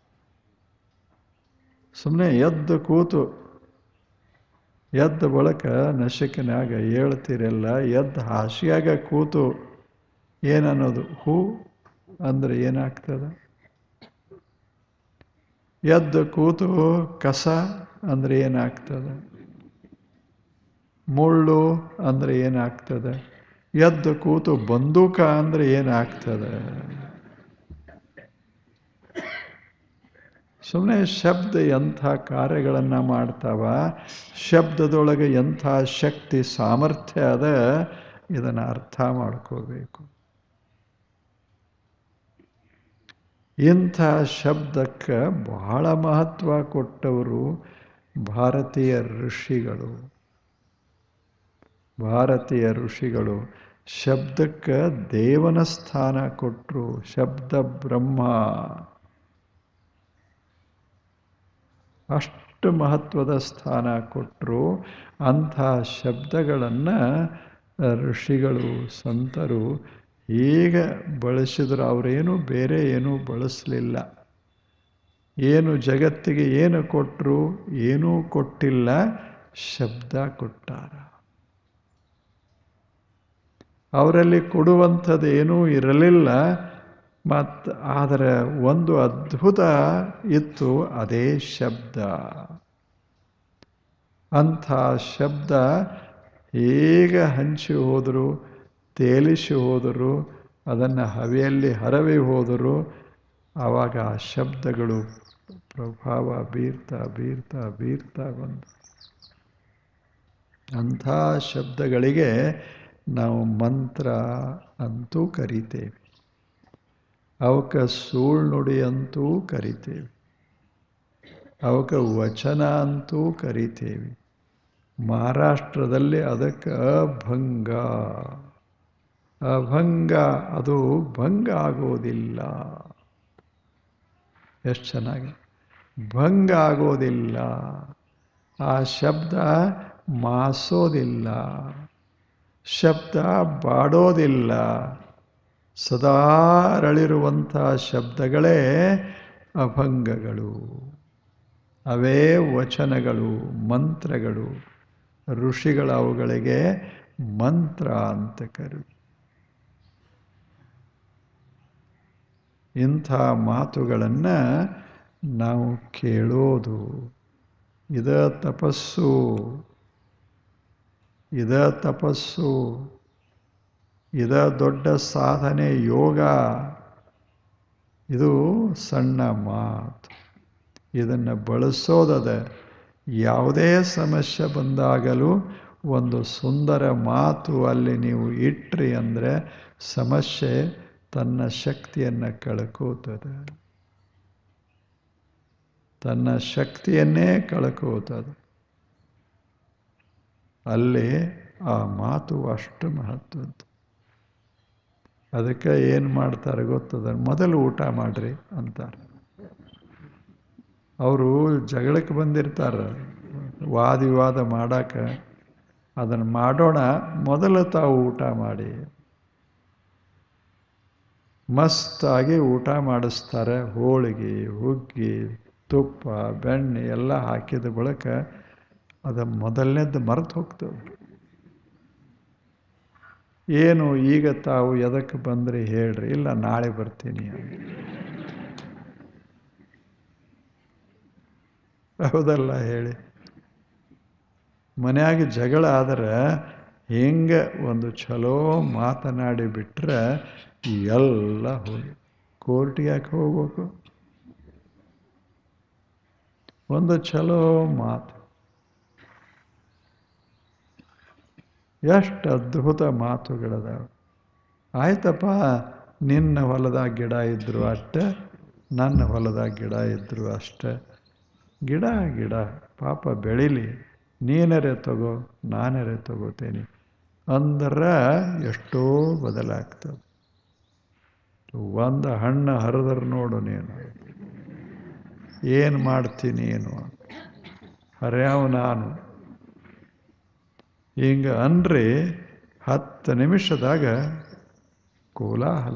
ಸುಮ್ಮನೆ ಎದ್ದು ಕೂತು ಎದ್ದ ಬಳಿಕ ನಶಕಿನಾಗ ಹೇಳ್ತೀರಲ್ಲ ಎದ್ದು ಹಾಸಿಯಾಗ ಕೂತು ಏನನ್ನೋದು ಹೂ ಅಂದರೆ ಏನಾಗ್ತದೆ ಎದ್ದು ಕೂತು ಕಸ ಅಂದರೆ ಏನಾಗ್ತದೆ ಮುಳ್ಳು ಅಂದರೆ ಏನಾಗ್ತದೆ ಎದ್ದು ಕೂತು ಬಂದೂಕ ಅಂದರೆ ಏನಾಗ್ತದೆ ಸುಮ್ಮನೆ ಶಬ್ದ ಎಂಥ ಕಾರ್ಯಗಳನ್ನು ಮಾಡ್ತಾವ ಶಬ್ದದೊಳಗೆ ಎಂಥ ಶಕ್ತಿ ಸಾಮರ್ಥ್ಯ ಅದ ಇದನ್ನು ಅರ್ಥ ಮಾಡ್ಕೋಬೇಕು ಇಂಥ ಶಬ್ದಕ್ಕೆ ಬಹಳ ಮಹತ್ವ ಕೊಟ್ಟವರು ಭಾರತೀಯ ಋಷಿಗಳು ಭಾರತೀಯ ಋಷಿಗಳು ಶಬ್ದಕ್ಕೆ ದೇವನ ಸ್ಥಾನ ಕೊಟ್ಟರು ಶಬ್ದ ಬ್ರಹ್ಮ ಅಷ್ಟು ಮಹತ್ವದ ಸ್ಥಾನ ಕೊಟ್ಟರು ಅಂಥ ಶಬ್ದಗಳನ್ನು ಋಷಿಗಳು ಸಂತರು ಈಗ ಬಳಸಿದ್ರು ಅವರೇನು ಬೇರೆ ಏನೂ ಬಳಸಲಿಲ್ಲ ಏನು ಜಗತ್ತಿಗೆ ಏನು ಕೊಟ್ಟರು ಏನೂ ಕೊಟ್ಟಿಲ್ಲ ಶಬ್ದ ಕೊಟ್ಟಾರ ಅವರಲ್ಲಿ ಕೊಡುವಂಥದ್ದು ಏನೂ ಇರಲಿಲ್ಲ ಮತ್ತು ಆದರೆ ಒಂದು ಅದ್ಭುತ ಇತ್ತು ಅದೇ ಶಬ್ದ ಅಂಥ ಶಬ್ದ ಹೇಗ ಹಂಚಿ ಹೋದರು ತೇಲಿಸಿ ಹೋದರು ಅದನ್ನು ಹವೆಯಲ್ಲಿ ಹರವಿ ಹೋದರು ಆವಾಗ ಆ ಶಬ್ದಗಳು ಪ್ರಭಾವ ಬೀರ್ತಾ ಬೀರ್ತಾ ಬೀರ್ತಾ ಬಂದು ಅಂಥ ಶಬ್ದಗಳಿಗೆ ನಾವು ಮಂತ್ರ ಅಂತೂ ಕರಿತೇವೆ ಅವಕ್ಕೆ ಸುಳ್ಳು ನುಡಿ ಅಂತೂ ಕರಿತೇವೆ ಅವಕ್ಕೆ ವಚನ ಅಂತೂ ಕರಿತೇವೆ ಮಹಾರಾಷ್ಟ್ರದಲ್ಲಿ ಅದಕ್ಕೆ ಅಭಂಗ ಅಭಂಗ ಅದು ಭಂಗ ಆಗೋದಿಲ್ಲ ಎಷ್ಟು ಚೆನ್ನಾಗಿ ಭಂಗ ಆಗೋದಿಲ್ಲ ಆ ಶಬ್ದ ಮಾಸೋದಿಲ್ಲ ಶಬ್ದ ಬಾಡೋದಿಲ್ಲ ಸದಾ ಅರಳಿರುವಂಥ ಶಬ್ದಗಳೇ ಅಭಂಗಗಳು ಅವೇ ವಚನಗಳು ಮಂತ್ರಗಳು ಋಷಿಗಳ ಅವುಗಳಿಗೆ ಮಂತ್ರ ಅಂತ ಕರು ಇಂಥ ಮಾತುಗಳನ್ನು ನಾವು ಕೇಳೋದು ಇದ ತಪಸ್ಸು ಇದ ತಪಸ್ಸು ಇದ ದೊಡ್ಡ ಸಾಧನೆ ಯೋಗ ಇದು ಸಣ್ಣ ಮಾತು ಇದನ್ನು ಬಳಸೋದದ ಯಾವುದೇ ಸಮಸ್ಯೆ ಬಂದಾಗಲೂ ಒಂದು ಸುಂದರ ಮಾತು ಅಲ್ಲಿ ನೀವು ಇಟ್ರಿ ಅಂದರೆ ಸಮಸ್ಯೆ ತನ್ನ ಶಕ್ತಿಯನ್ನು ಕಳ್ಕೋತದೆ ತನ್ನ ಶಕ್ತಿಯನ್ನೇ ಕಳ್ಕೋತದೆ ಅಲ್ಲಿ ಆ ಮಾತು ಅಷ್ಟು ಮಹತ್ವದ್ದು ಅದಕ್ಕೆ ಏನು ಮಾಡ್ತಾರೆ ಗೊತ್ತದ ಮೊದಲು ಊಟ ಮಾಡ್ರಿ ಅಂತಾರೆ ಅವರು ಜಗಳಕ್ಕೆ ಬಂದಿರ್ತಾರೆ ವಾದ ವಿವಾದ ಮಾಡಕ್ಕೆ ಅದನ್ನು ಮಾಡೋಣ ಮೊದಲು ತಾವು ಊಟ ಮಾಡಿ ಮಸ್ತಾಗಿ ಊಟ ಮಾಡಿಸ್ತಾರೆ ಹೋಳಿಗೆ ಹುಗ್ಗಿ ತುಪ್ಪ ಬೆಣ್ಣೆ ಎಲ್ಲ ಹಾಕಿದ ಬಳಿಕ ಅದು ಮೊದಲನೇದ್ದು ಮರೆತು ಹೋಗ್ತವೆ ಏನು ಈಗ ತಾವು ಎದಕ್ಕೆ ಬಂದ್ರಿ ಹೇಳ್ರಿ ಇಲ್ಲ ನಾಳೆ ಬರ್ತೀನಿ ಹೌದಲ್ಲ ಹೇಳಿ ಮನೆಯಾಗ ಜಗಳ ಆದ್ರೆ ಹೆಂಗೆ ಒಂದು ಚಲೋ ಮಾತನಾಡಿ ಬಿಟ್ರೆ ಎಲ್ಲ ಹೋಗಿ ಕೋರ್ಟಿಗೆ ಯಾಕೆ ಹೋಗ್ಬೇಕು ಒಂದು ಚಲೋ ಮಾತು ಎಷ್ಟು ಅದ್ಭುತ ಮಾತುಗಳದಾವ ಆಯ್ತಪ್ಪ ನಿನ್ನ ಹೊಲದಾಗ ಗಿಡ ಇದ್ದರು ಅಷ್ಟೆ ನನ್ನ ಹೊಲದಾಗ ಗಿಡ ಇದ್ದರು ಅಷ್ಟೆ ಗಿಡ ಗಿಡ ಪಾಪ ಬೆಳೀಲಿ ನೀನರೇ ತಗೋ ನಾನರೇ ತಗೋತೇನೆ ಅಂದ್ರೆ ಎಷ್ಟೋ ಬದಲಾಗ್ತದೆ ಒಂದು ಹಣ್ಣು ಹರಿದ್ರೆ ನೋಡು ನೀನು ಏನು ಮಾಡ್ತೀನಿ ಏನು ಹರ್ಯಾವ ನಾನು ಹಿಂಗೆ ಅನ್ರಿ ಹತ್ತು ನಿಮಿಷದಾಗ ಕೋಲಾಹಲ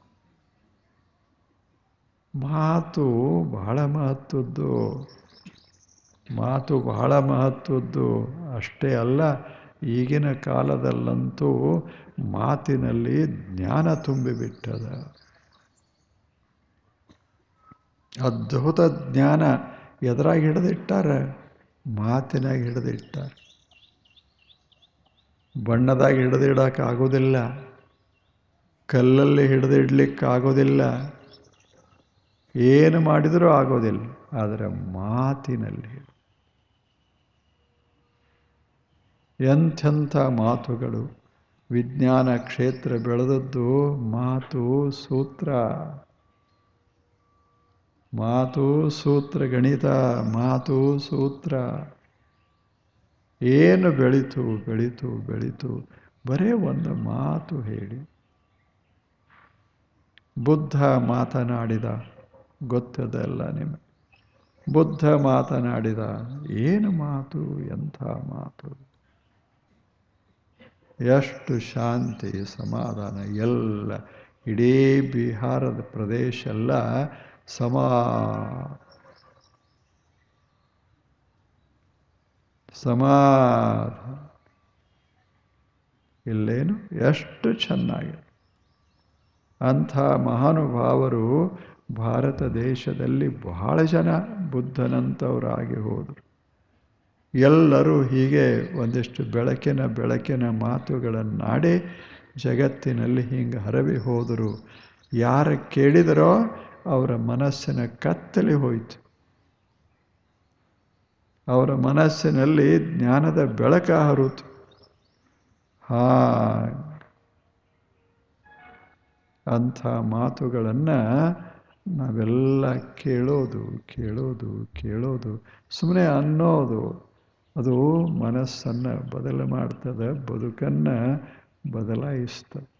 ಮಾತು ಬಹಳ ಮಹತ್ವದ್ದು ಮಾತು ಬಹಳ ಮಹತ್ವದ್ದು ಅಷ್ಟೇ ಅಲ್ಲ ಈಗಿನ ಕಾಲದಲ್ಲಂತೂ ಮಾತಿನಲ್ಲಿ ಜ್ಞಾನ ತುಂಬಿಬಿಟ್ಟದ ಅದ್ಭುತ ಜ್ಞಾನ ಎದುರಾಗಿ ಹಿಡಿದಿಟ್ಟಾರೆ ಮಾತಿನಾಗ ಹಿಡಿದಿಟ್ಟಾರೆ ಬಣ್ಣದಾಗ ಹಿಡಿದಿಡಕ್ಕೆ ಆಗೋದಿಲ್ಲ ಕಲ್ಲಲ್ಲಿ ಹಿಡಿದಿಡ್ಲಿಕ್ಕೆ ಆಗೋದಿಲ್ಲ ಏನು ಮಾಡಿದರೂ ಆಗೋದಿಲ್ಲ ಆದರೆ ಮಾತಿನಲ್ಲಿ ಎಂಥೆಂಥ ಮಾತುಗಳು ವಿಜ್ಞಾನ ಕ್ಷೇತ್ರ ಬೆಳೆದದ್ದು ಮಾತು ಸೂತ್ರ ಮಾತು ಸೂತ್ರ ಗಣಿತ ಮಾತು ಸೂತ್ರ ಏನು ಬೆಳೀತು ಬೆಳೀತು ಬೆಳೀತು ಬರೇ ಒಂದು ಮಾತು ಹೇಳಿ ಬುದ್ಧ ಮಾತನಾಡಿದ ಗೊತ್ತದಲ್ಲ ನಿಮಗೆ ಬುದ್ಧ ಮಾತನಾಡಿದ ಏನು ಮಾತು ಎಂಥ ಮಾತು ಎಷ್ಟು ಶಾಂತಿ ಸಮಾಧಾನ ಎಲ್ಲ ಇಡೀ ಬಿಹಾರದ ಪ್ರದೇಶ ಎಲ್ಲ ಸಮಾ ಸಮಾಧಾನ ಇಲ್ಲೇನು ಎಷ್ಟು ಚೆನ್ನಾಗಿದೆ ಅಂಥ ಮಹಾನುಭಾವರು ಭಾರತ ದೇಶದಲ್ಲಿ ಬಹಳ ಜನ ಬುದ್ಧನಂತವರಾಗಿ ಹೋದರು ಎಲ್ಲರೂ ಹೀಗೆ ಒಂದಿಷ್ಟು ಬೆಳಕಿನ ಬೆಳಕಿನ ಮಾತುಗಳನ್ನಾಡಿ ಜಗತ್ತಿನಲ್ಲಿ ಹಿಂಗೆ ಹರವಿ ಹೋದರು ಯಾರು ಕೇಳಿದರೋ ಅವರ ಮನಸ್ಸಿನ ಕತ್ತಲೆ ಹೋಯಿತು ಅವರ ಮನಸ್ಸಿನಲ್ಲಿ ಜ್ಞಾನದ ಬೆಳಕ ಹರಿತು ಹಾ ಅಂಥ ಮಾತುಗಳನ್ನು ನಾವೆಲ್ಲ ಕೇಳೋದು ಕೇಳೋದು ಕೇಳೋದು ಸುಮ್ಮನೆ ಅನ್ನೋದು ಅದು ಮನಸ್ಸನ್ನು ಬದಲು ಮಾಡ್ತದೆ ಬದುಕನ್ನು ಬದಲಾಯಿಸ್ತದೆ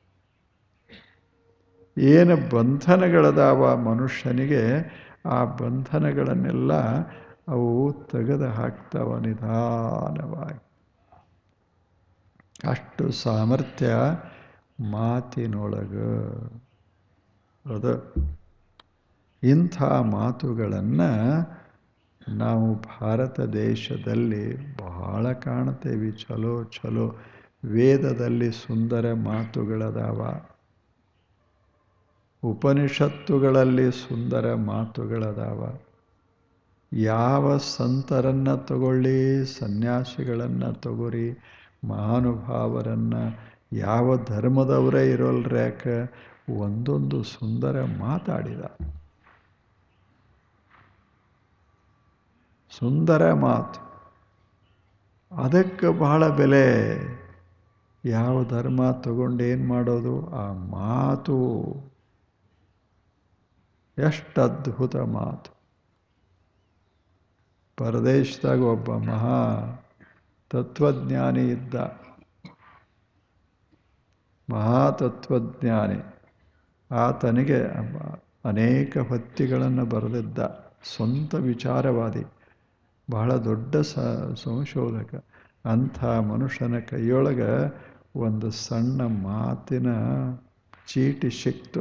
ಏನು ಬಂಧನಗಳದಾವ ಮನುಷ್ಯನಿಗೆ ಆ ಬಂಧನಗಳನ್ನೆಲ್ಲ ಅವು ತೆಗೆದು ಹಾಕ್ತಾವ ನಿಧಾನವಾಗಿ ಅಷ್ಟು ಸಾಮರ್ಥ್ಯ ಮಾತಿನೊಳಗೆ ಅದು ಇಂಥ ಮಾತುಗಳನ್ನು ನಾವು ಭಾರತ ದೇಶದಲ್ಲಿ ಬಹಳ ಕಾಣ್ತೇವೆ ಚಲೋ ಚಲೋ ವೇದದಲ್ಲಿ ಸುಂದರ ಮಾತುಗಳದಾವ ಉಪನಿಷತ್ತುಗಳಲ್ಲಿ ಸುಂದರ ಮಾತುಗಳದಾವ ಯಾವ ಸಂತರನ್ನು ತಗೊಳ್ಳಿ ಸನ್ಯಾಸಿಗಳನ್ನು ತಗೋರಿ ಮಹಾನುಭಾವರನ್ನು ಯಾವ ಧರ್ಮದವರೇ ಇರೋಲ್ರ್ಯಾಕ ಒಂದೊಂದು ಸುಂದರ ಮಾತಾಡಿದ ಸುಂದರ ಮಾತು ಅದಕ್ಕೆ ಬಹಳ ಬೆಲೆ ಯಾವ ಧರ್ಮ ತಗೊಂಡು ಏನು ಮಾಡೋದು ಆ ಮಾತು ಎಷ್ಟು ಅದ್ಭುತ ಮಾತು ಪರದೇಶದಾಗ ಒಬ್ಬ ಮಹಾ ತತ್ವಜ್ಞಾನಿ ಇದ್ದ ಮಹಾತತ್ವಜ್ಞಾನಿ ಆತನಿಗೆ ಅನೇಕ ಹೊತ್ತಿಗಳನ್ನು ಬರೆದಿದ್ದ ಸ್ವಂತ ವಿಚಾರವಾದಿ ಬಹಳ ದೊಡ್ಡ ಸ ಸಂಶೋಧಕ ಅಂಥ ಮನುಷ್ಯನ ಕೈಯೊಳಗೆ ಒಂದು ಸಣ್ಣ ಮಾತಿನ ಚೀಟಿ ಸಿಕ್ತು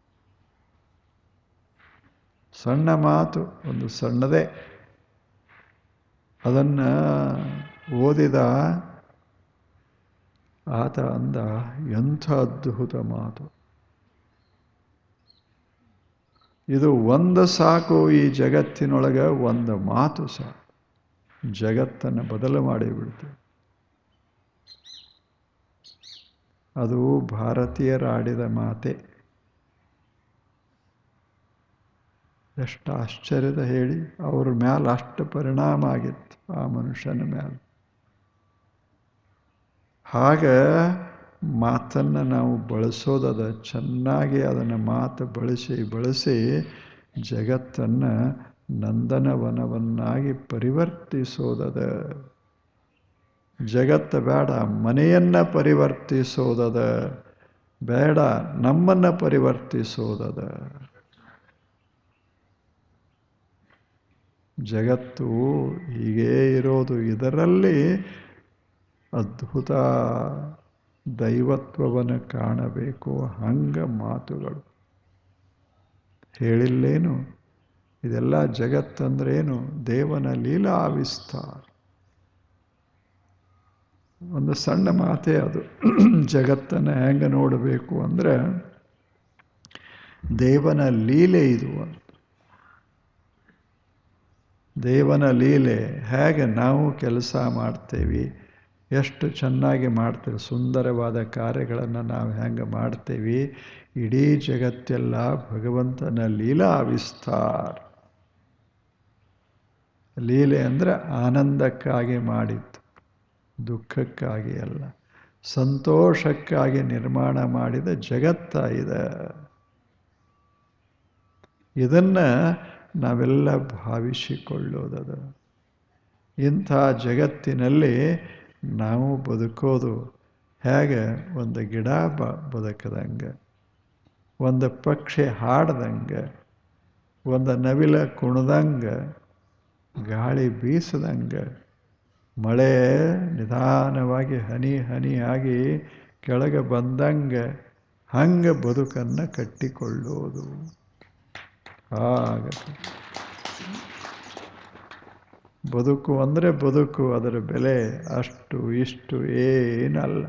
ಸಣ್ಣ ಮಾತು ಒಂದು ಸಣ್ಣದೇ ಅದನ್ನು ಓದಿದ ಆತ ಅಂದ ಎಂಥ ಅದ್ಭುತ ಮಾತು ಇದು ಒಂದು ಸಾಕು ಈ ಜಗತ್ತಿನೊಳಗೆ ಒಂದು ಮಾತು ಸಾಕು ಜಗತ್ತನ್ನು ಬದಲು ಮಾಡಿಬಿಡ್ತು ಅದು ಭಾರತೀಯರ ಆಡಿದ ಮಾತೆ ಎಷ್ಟು ಆಶ್ಚರ್ಯದ ಹೇಳಿ ಅವ್ರ ಮ್ಯಾಲೆ ಅಷ್ಟು ಪರಿಣಾಮ ಆಗಿತ್ತು ಆ ಮನುಷ್ಯನ ಮೇಲೆ ಹಾಗ ಮಾತನ್ನು ನಾವು ಬಳಸೋದದ ಚೆನ್ನಾಗಿ ಅದನ್ನು ಮಾತು ಬಳಸಿ ಬಳಸಿ ಜಗತ್ತನ್ನು ನಂದನವನವನ್ನಾಗಿ ಪರಿವರ್ತಿಸೋದದ ಜಗತ್ತು ಬೇಡ ಮನೆಯನ್ನು ಪರಿವರ್ತಿಸೋದದ ಬೇಡ ನಮ್ಮನ್ನು ಪರಿವರ್ತಿಸೋದದ ಜಗತ್ತು ಹೀಗೇ ಇರೋದು ಇದರಲ್ಲಿ ಅದ್ಭುತ ದೈವತ್ವವನ್ನು ಕಾಣಬೇಕು ಹಂಗ ಮಾತುಗಳು ಹೇಳಿಲ್ಲೇನು ಇದೆಲ್ಲ ಜಗತ್ತಂದ್ರೇನು ದೇವನ ಲೀಲಾ ವಿಸ್ತಾರ ಒಂದು ಸಣ್ಣ ಮಾತೇ ಅದು ಜಗತ್ತನ್ನು ಹೆಂಗೆ ನೋಡಬೇಕು ಅಂದರೆ ದೇವನ ಲೀಲೆ ಇದು ಅಂತ ದೇವನ ಲೀಲೆ ಹೇಗೆ ನಾವು ಕೆಲಸ ಮಾಡ್ತೇವೆ ಎಷ್ಟು ಚೆನ್ನಾಗಿ ಮಾಡ್ತೇವೆ ಸುಂದರವಾದ ಕಾರ್ಯಗಳನ್ನು ನಾವು ಹೆಂಗೆ ಮಾಡ್ತೇವೆ ಇಡೀ ಜಗತ್ತೆಲ್ಲ ಭಗವಂತನ ಲೀಲಾ ವಿಸ್ತಾರ ಲೀಲೆ ಅಂದರೆ ಆನಂದಕ್ಕಾಗಿ ಮಾಡಿತ್ತು ದುಃಖಕ್ಕಾಗಿ ಅಲ್ಲ ಸಂತೋಷಕ್ಕಾಗಿ ನಿರ್ಮಾಣ ಮಾಡಿದ ಜಗತ್ತ ಇದೆ ಇದನ್ನು ನಾವೆಲ್ಲ ಭಾವಿಸಿಕೊಳ್ಳೋದದ ಇಂಥ ಜಗತ್ತಿನಲ್ಲಿ ನಾವು ಬದುಕೋದು ಹೇಗೆ ಒಂದು ಗಿಡ ಬ ಬದುಕದಂಗೆ ಒಂದು ಪಕ್ಷಿ ಹಾಡ್ದಂಗೆ ಒಂದು ನವಿಲ ಕುಣ್ದಂಗೆ ಗಾಳಿ ಬೀಸದಂಗೆ ಮಳೆ ನಿಧಾನವಾಗಿ ಹನಿ ಹನಿ ಆಗಿ ಕೆಳಗೆ ಬಂದಂಗೆ ಹಂಗೆ ಬದುಕನ್ನು ಕಟ್ಟಿಕೊಳ್ಳೋದು ಹಾಗ ಬದುಕು ಅಂದರೆ ಬದುಕು ಅದರ ಬೆಲೆ ಅಷ್ಟು ಇಷ್ಟು ಏನಲ್ಲ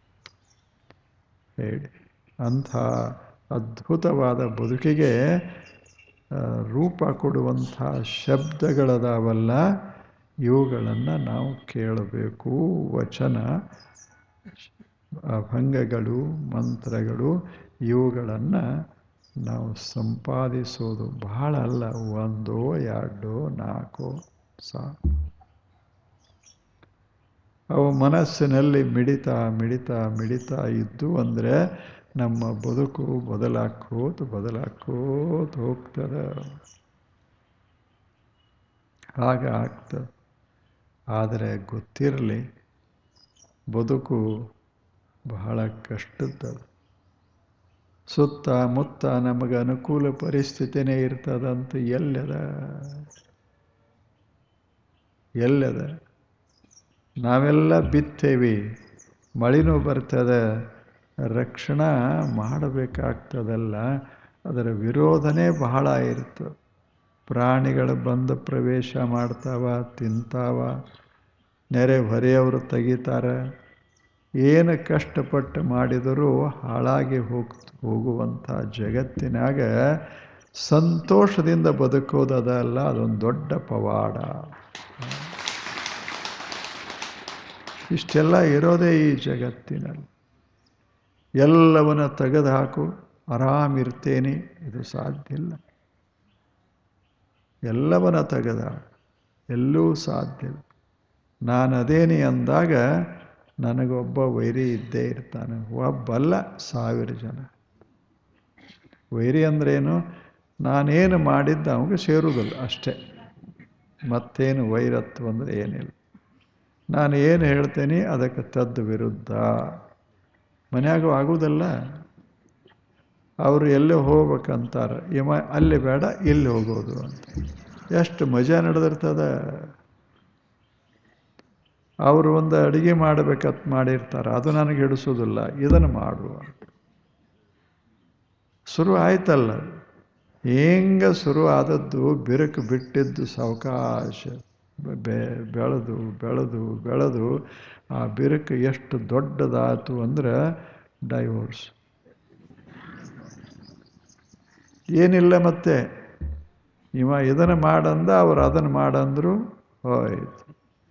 ಹೇಳಿ ಅಂಥ ಅದ್ಭುತವಾದ ಬದುಕಿಗೆ ರೂಪ ಕೊಡುವಂಥ ಶಬ್ದಗಳದಾವಲ್ಲ ಇವುಗಳನ್ನು ನಾವು ಕೇಳಬೇಕು ವಚನ ಅಭಂಗಗಳು ಮಂತ್ರಗಳು ಇವುಗಳನ್ನು ನಾವು ಸಂಪಾದಿಸೋದು ಬಹಳ ಅಲ್ಲ ಒಂದೋ ಎರಡೋ ನಾಲ್ಕೋ ಸಾ ಅವು ಮನಸ್ಸಿನಲ್ಲಿ ಮಿಡಿತಾ ಮಿಡಿತಾ ಮಿಡಿತಾ ಇದ್ದು ಅಂದರೆ ನಮ್ಮ ಬದುಕು ಬದಲಾಕೋತ ಬದಲಾಕೋತ ಹೋಗ್ತದೆ ಹಾಗೆ ಆಗ್ತದೆ ಆದರೆ ಗೊತ್ತಿರಲಿ ಬದುಕು ಬಹಳ ಕಷ್ಟದ್ದದು ಸುತ್ತ ಮುತ್ತ ನಮಗೆ ಅನುಕೂಲ ಪರಿಸ್ಥಿತಿನೇ ಇರ್ತದಂತ ಎಲ್ಲದ ಎಲ್ಲದ ನಾವೆಲ್ಲ ಬಿತ್ತೇವಿ ಮಳಿನೂ ಬರ್ತದೆ ರಕ್ಷಣಾ ಮಾಡಬೇಕಾಗ್ತದಲ್ಲ ಅದರ ವಿರೋಧನೇ ಬಹಳ ಇರ್ತದೆ ಪ್ರಾಣಿಗಳು ಬಂದು ಪ್ರವೇಶ ಮಾಡ್ತಾವ ತಿಂತಾವ ನೆರೆ ಹೊರೆಯವರು ತೆಗಿತಾರೆ ಏನು ಕಷ್ಟಪಟ್ಟು ಮಾಡಿದರೂ ಹಾಳಾಗಿ ಹೋಗ್ ಹೋಗುವಂಥ ಜಗತ್ತಿನಾಗ ಸಂತೋಷದಿಂದ ಬದುಕೋದಲ್ಲ ಅದೊಂದು ದೊಡ್ಡ ಪವಾಡ ಇಷ್ಟೆಲ್ಲ ಇರೋದೇ ಈ ಜಗತ್ತಿನಲ್ಲಿ ಎಲ್ಲವನ್ನ ತೆಗೆದು ಹಾಕು ಆರಾಮಿರ್ತೇನೆ ಇದು ಸಾಧ್ಯ ಇಲ್ಲ ಎಲ್ಲವನ್ನ ತೆಗೆದ ಎಲ್ಲೂ ಸಾಧ್ಯ ಇಲ್ಲ ನಾನು ಅದೇನಿ ಅಂದಾಗ ನನಗೊಬ್ಬ ವೈರಿ ಇದ್ದೇ ಇರ್ತಾನೆ ಒಬ್ಬಲ್ಲ ಸಾವಿರ ಜನ ವೈರಿ ಅಂದ್ರೇನು ನಾನೇನು ಮಾಡಿದ್ದ ಅವಾಗ ಸೇರುವುದಿಲ್ಲ ಅಷ್ಟೇ ಮತ್ತೇನು ವೈರತ್ವ ಅಂದರೆ ಏನಿಲ್ಲ ನಾನು ಏನು ಹೇಳ್ತೇನೆ ಅದಕ್ಕೆ ತದ್ದು ವಿರುದ್ಧ ಮನ್ಯಾಗೂ ಆಗುವುದಲ್ಲ ಅವರು ಎಲ್ಲೇ ಹೋಗ್ಬೇಕಂತಾರೆ ಇವ ಅಲ್ಲಿ ಬೇಡ ಇಲ್ಲಿ ಹೋಗೋದು ಅಂತ ಎಷ್ಟು ಮಜಾ ನಡೆದಿರ್ತದ ಅವರು ಒಂದು ಅಡುಗೆ ಮಾಡಬೇಕಂತ ಮಾಡಿರ್ತಾರೆ ಅದು ನನಗೆ ಹಿಡಿಸೋದಿಲ್ಲ ಇದನ್ನು ಮಾಡುವ ಶುರು ಆಯ್ತಲ್ಲ ಹೆಂಗ ಶುರು ಆದದ್ದು ಬಿರುಕು ಬಿಟ್ಟಿದ್ದು ಸಾವಕಾಶ ಬೆಳೆದು ಬೆಳೆದು ಬೆಳೆದು ಆ ಬಿರುಕು ಎಷ್ಟು ದೊಡ್ಡದಾತು ಅಂದ್ರೆ ಡೈವೋರ್ಸ್ ಏನಿಲ್ಲ ಮತ್ತೆ ಇವ ಇದನ್ನು ಮಾಡಂದ ಅವ್ರು ಅದನ್ನು ಮಾಡಂದ್ರು ಹೋಯ್ತು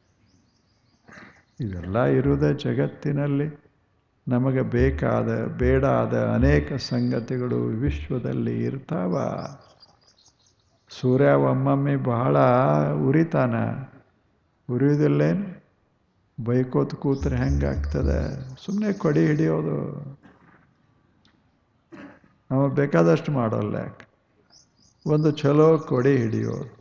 ಇವೆಲ್ಲ ಇರುವುದೇ ಜಗತ್ತಿನಲ್ಲಿ ನಮಗೆ ಬೇಕಾದ ಬೇಡಾದ ಅನೇಕ ಸಂಗತಿಗಳು ವಿಶ್ವದಲ್ಲಿ ಇರ್ತಾವ ಸೂರ್ಯ ಒಮ್ಮೊಮ್ಮೆ ಬಹಳ ಉರಿತಾನ ಉರಿಯುವುದಿಲ್ಲೇನು ಬೈಕೋತ್ ಕೂತ್ರೆ ಹೆಂಗಾಗ್ತದೆ ಸುಮ್ಮನೆ ಕೊಡಿ ಹಿಡಿಯೋದು ಅವ ಬೇಕಾದಷ್ಟು ಮಾಡೋಲ್ಲ ಯಾಕೆ ಒಂದು ಚಲೋ ಕೊಡಿ ಹಿಡಿಯೋದು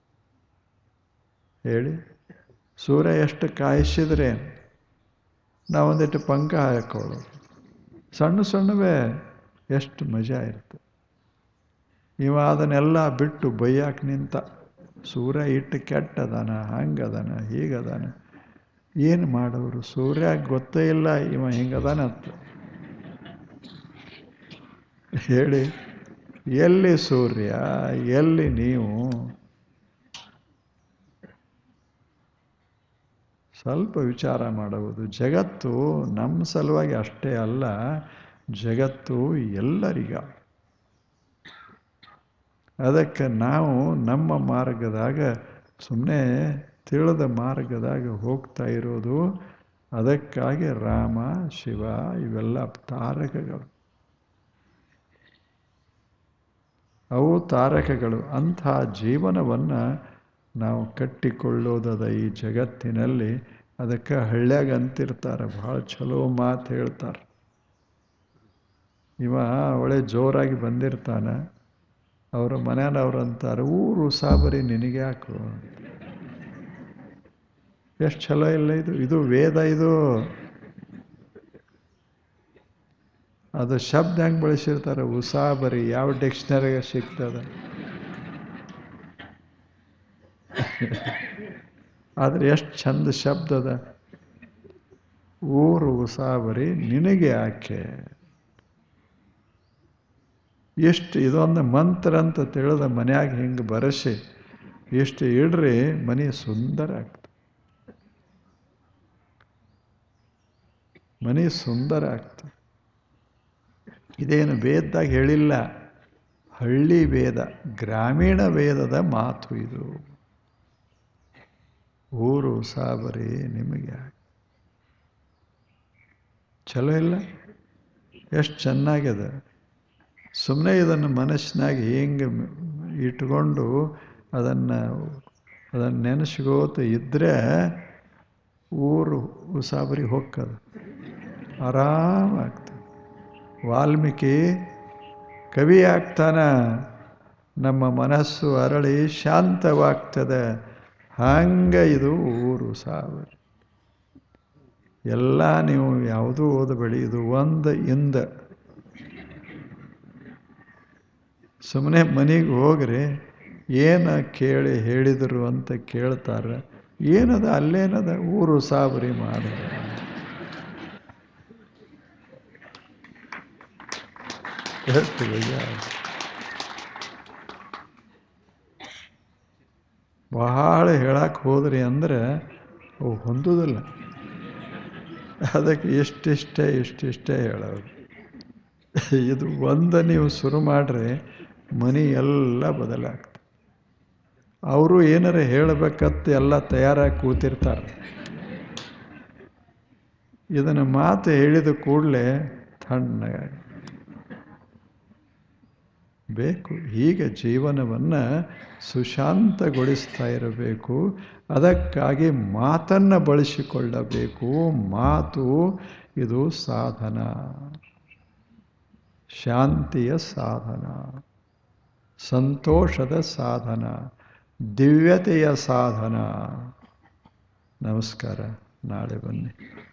ಹೇಳಿ ಸೂರ್ಯ ಎಷ್ಟು ಕಾಯಿಸಿದ್ರೆ ನಾವೊಂದಿಟ್ಟು ಪಂಕ ಹಾಕೊಳ್ಳೋದು ಸಣ್ಣ ಸಣ್ಣವೇ ಎಷ್ಟು ಮಜಾ ಇರ್ತದೆ ಇವ ಅದನ್ನೆಲ್ಲ ಬಿಟ್ಟು ಬೈಯಾಕೆ ನಿಂತ ಸೂರ್ಯ ಇಟ್ಟು ಕೆಟ್ಟದಾನ ಹಂಗದಾನ ಹೀಗದಾನ ಏನು ಮಾಡೋರು ಸೂರ್ಯ ಗೊತ್ತೇ ಇಲ್ಲ ಇವ ಹಿಂಗದಾನ ಅಂತ ಹೇಳಿ ಎಲ್ಲಿ ಸೂರ್ಯ ಎಲ್ಲಿ ನೀವು ಸ್ವಲ್ಪ ವಿಚಾರ ಮಾಡುವುದು ಜಗತ್ತು ನಮ್ಮ ಸಲುವಾಗಿ ಅಷ್ಟೇ ಅಲ್ಲ ಜಗತ್ತು ಎಲ್ಲರಿಗ ಅದಕ್ಕೆ ನಾವು ನಮ್ಮ ಮಾರ್ಗದಾಗ ಸುಮ್ಮನೆ ತಿಳಿದ ಮಾರ್ಗದಾಗ ಹೋಗ್ತಾ ಇರೋದು ಅದಕ್ಕಾಗಿ ರಾಮ ಶಿವ ಇವೆಲ್ಲ ತಾರಕಗಳು ಅವು ತಾರಕಗಳು ಅಂಥ ಜೀವನವನ್ನು ನಾವು ಕಟ್ಟಿಕೊಳ್ಳೋದದ ಈ ಜಗತ್ತಿನಲ್ಲಿ ಅದಕ್ಕೆ ಹಳ್ಳ್ಯಾಗ ಅಂತಿರ್ತಾರೆ ಭಾಳ ಚಲೋ ಮಾತು ಹೇಳ್ತಾರೆ ಇವ ಒಳ್ಳೆ ಜೋರಾಗಿ ಬಂದಿರ್ತಾನೆ ಅವರ ಮನೆಯವ್ರು ಅಂತಾರೆ ಊರು ಸಾಬರಿ ನಿನಗೆ ಯಾಕು ಎಷ್ಟು ಚಲೋ ಇಲ್ಲ ಇದು ಇದು ವೇದ ಇದು ಅದು ಶಬ್ದ ಹೆಂಗೆ ಬಳಸಿರ್ತಾರೆ ಉಸಾಬರಿ ಯಾವ ಡಿಕ್ಷನರಿಗೆ ಸಿಗ್ತದೆ ಆದರೆ ಎಷ್ಟು ಚಂದ ಶಬ್ದದ ಊರು ಉಸಾಬರಿ ನಿನಗೆ ಆಕೆ ಎಷ್ಟು ಇದೊಂದು ಮಂತ್ರ ಅಂತ ತಿಳಿದ ಮನ್ಯಾಗ ಹಿಂಗೆ ಬರಸಿ ಎಷ್ಟು ಇಡ್ರಿ ಮನೆ ಸುಂದರ ಆಗ್ತದೆ ಮನೆ ಸುಂದರ ಆಗ್ತದೆ ಇದೇನು ವೇದದಾಗ ಹೇಳಿಲ್ಲ ಹಳ್ಳಿ ವೇದ ಗ್ರಾಮೀಣ ವೇದದ ಮಾತು ಇದು ಊರು ಸಾಬರಿ ನಿಮಗೆ ಚಲೋ ಇಲ್ಲ ಎಷ್ಟು ಚೆನ್ನಾಗಿದೆ ಸುಮ್ಮನೆ ಇದನ್ನು ಮನಸ್ಸಿನಾಗ ಹಿಂಗೆ ಇಟ್ಕೊಂಡು ಅದನ್ನು ಅದನ್ನು ನೆನೆಸ್ಕೋತ ಇದ್ದರೆ ಊರು ಉಸಾಬರಿ ಹೋಗ್ತದೆ ಆರಾಮಾಗ್ತದೆ ವಾಲ್ಮೀಕಿ ಕವಿ ಆಗ್ತಾನ ನಮ್ಮ ಮನಸ್ಸು ಅರಳಿ ಶಾಂತವಾಗ್ತದೆ ಹಂಗೆ ಇದು ಊರು ಸಾಬರಿ ಎಲ್ಲ ನೀವು ಯಾವುದೂ ಓದಬೇಡಿ ಇದು ಒಂದು ಇಂದ ಸುಮ್ಮನೆ ಮನೆಗೆ ಹೋಗ್ರಿ ಏನು ಕೇಳಿ ಹೇಳಿದರು ಅಂತ ಕೇಳ್ತಾರೆ ಏನದ ಅಲ್ಲೇನದ ಊರು ಸಾಬರಿ ಮಾಡಿದ್ರೆ ಎಷ್ಟು ಬಹಳ ಹೇಳಕ್ಕೆ ಹೋದ್ರಿ ಅಂದರೆ ಅವು ಹೊಂದುವುದಿಲ್ಲ ಅದಕ್ಕೆ ಇಷ್ಟಿಷ್ಟೇ ಇಷ್ಟಿಷ್ಟೇ ಹೇಳೋದು ಇದು ಒಂದು ನೀವು ಶುರು ಮಾಡ್ರಿ ಮನೆ ಎಲ್ಲ ಬದಲಾಗ್ತದೆ ಅವರು ಏನಾರ ಹೇಳಬೇಕಂತ ಎಲ್ಲ ತಯಾರಾಗಿ ಕೂತಿರ್ತಾರೆ ಇದನ್ನು ಮಾತು ಹೇಳಿದ ಕೂಡಲೇ ತಣ್ಣಗಾಗಿ ಬೇಕು ಹೀಗೆ ಜೀವನವನ್ನು ಸುಶಾಂತಗೊಳಿಸ್ತಾ ಇರಬೇಕು ಅದಕ್ಕಾಗಿ ಮಾತನ್ನು ಬಳಸಿಕೊಳ್ಳಬೇಕು ಮಾತು ಇದು ಸಾಧನ ಶಾಂತಿಯ ಸಾಧನ ಸಂತೋಷದ ಸಾಧನ ದಿವ್ಯತೆಯ ಸಾಧನ ನಮಸ್ಕಾರ ನಾಳೆ ಬನ್ನಿ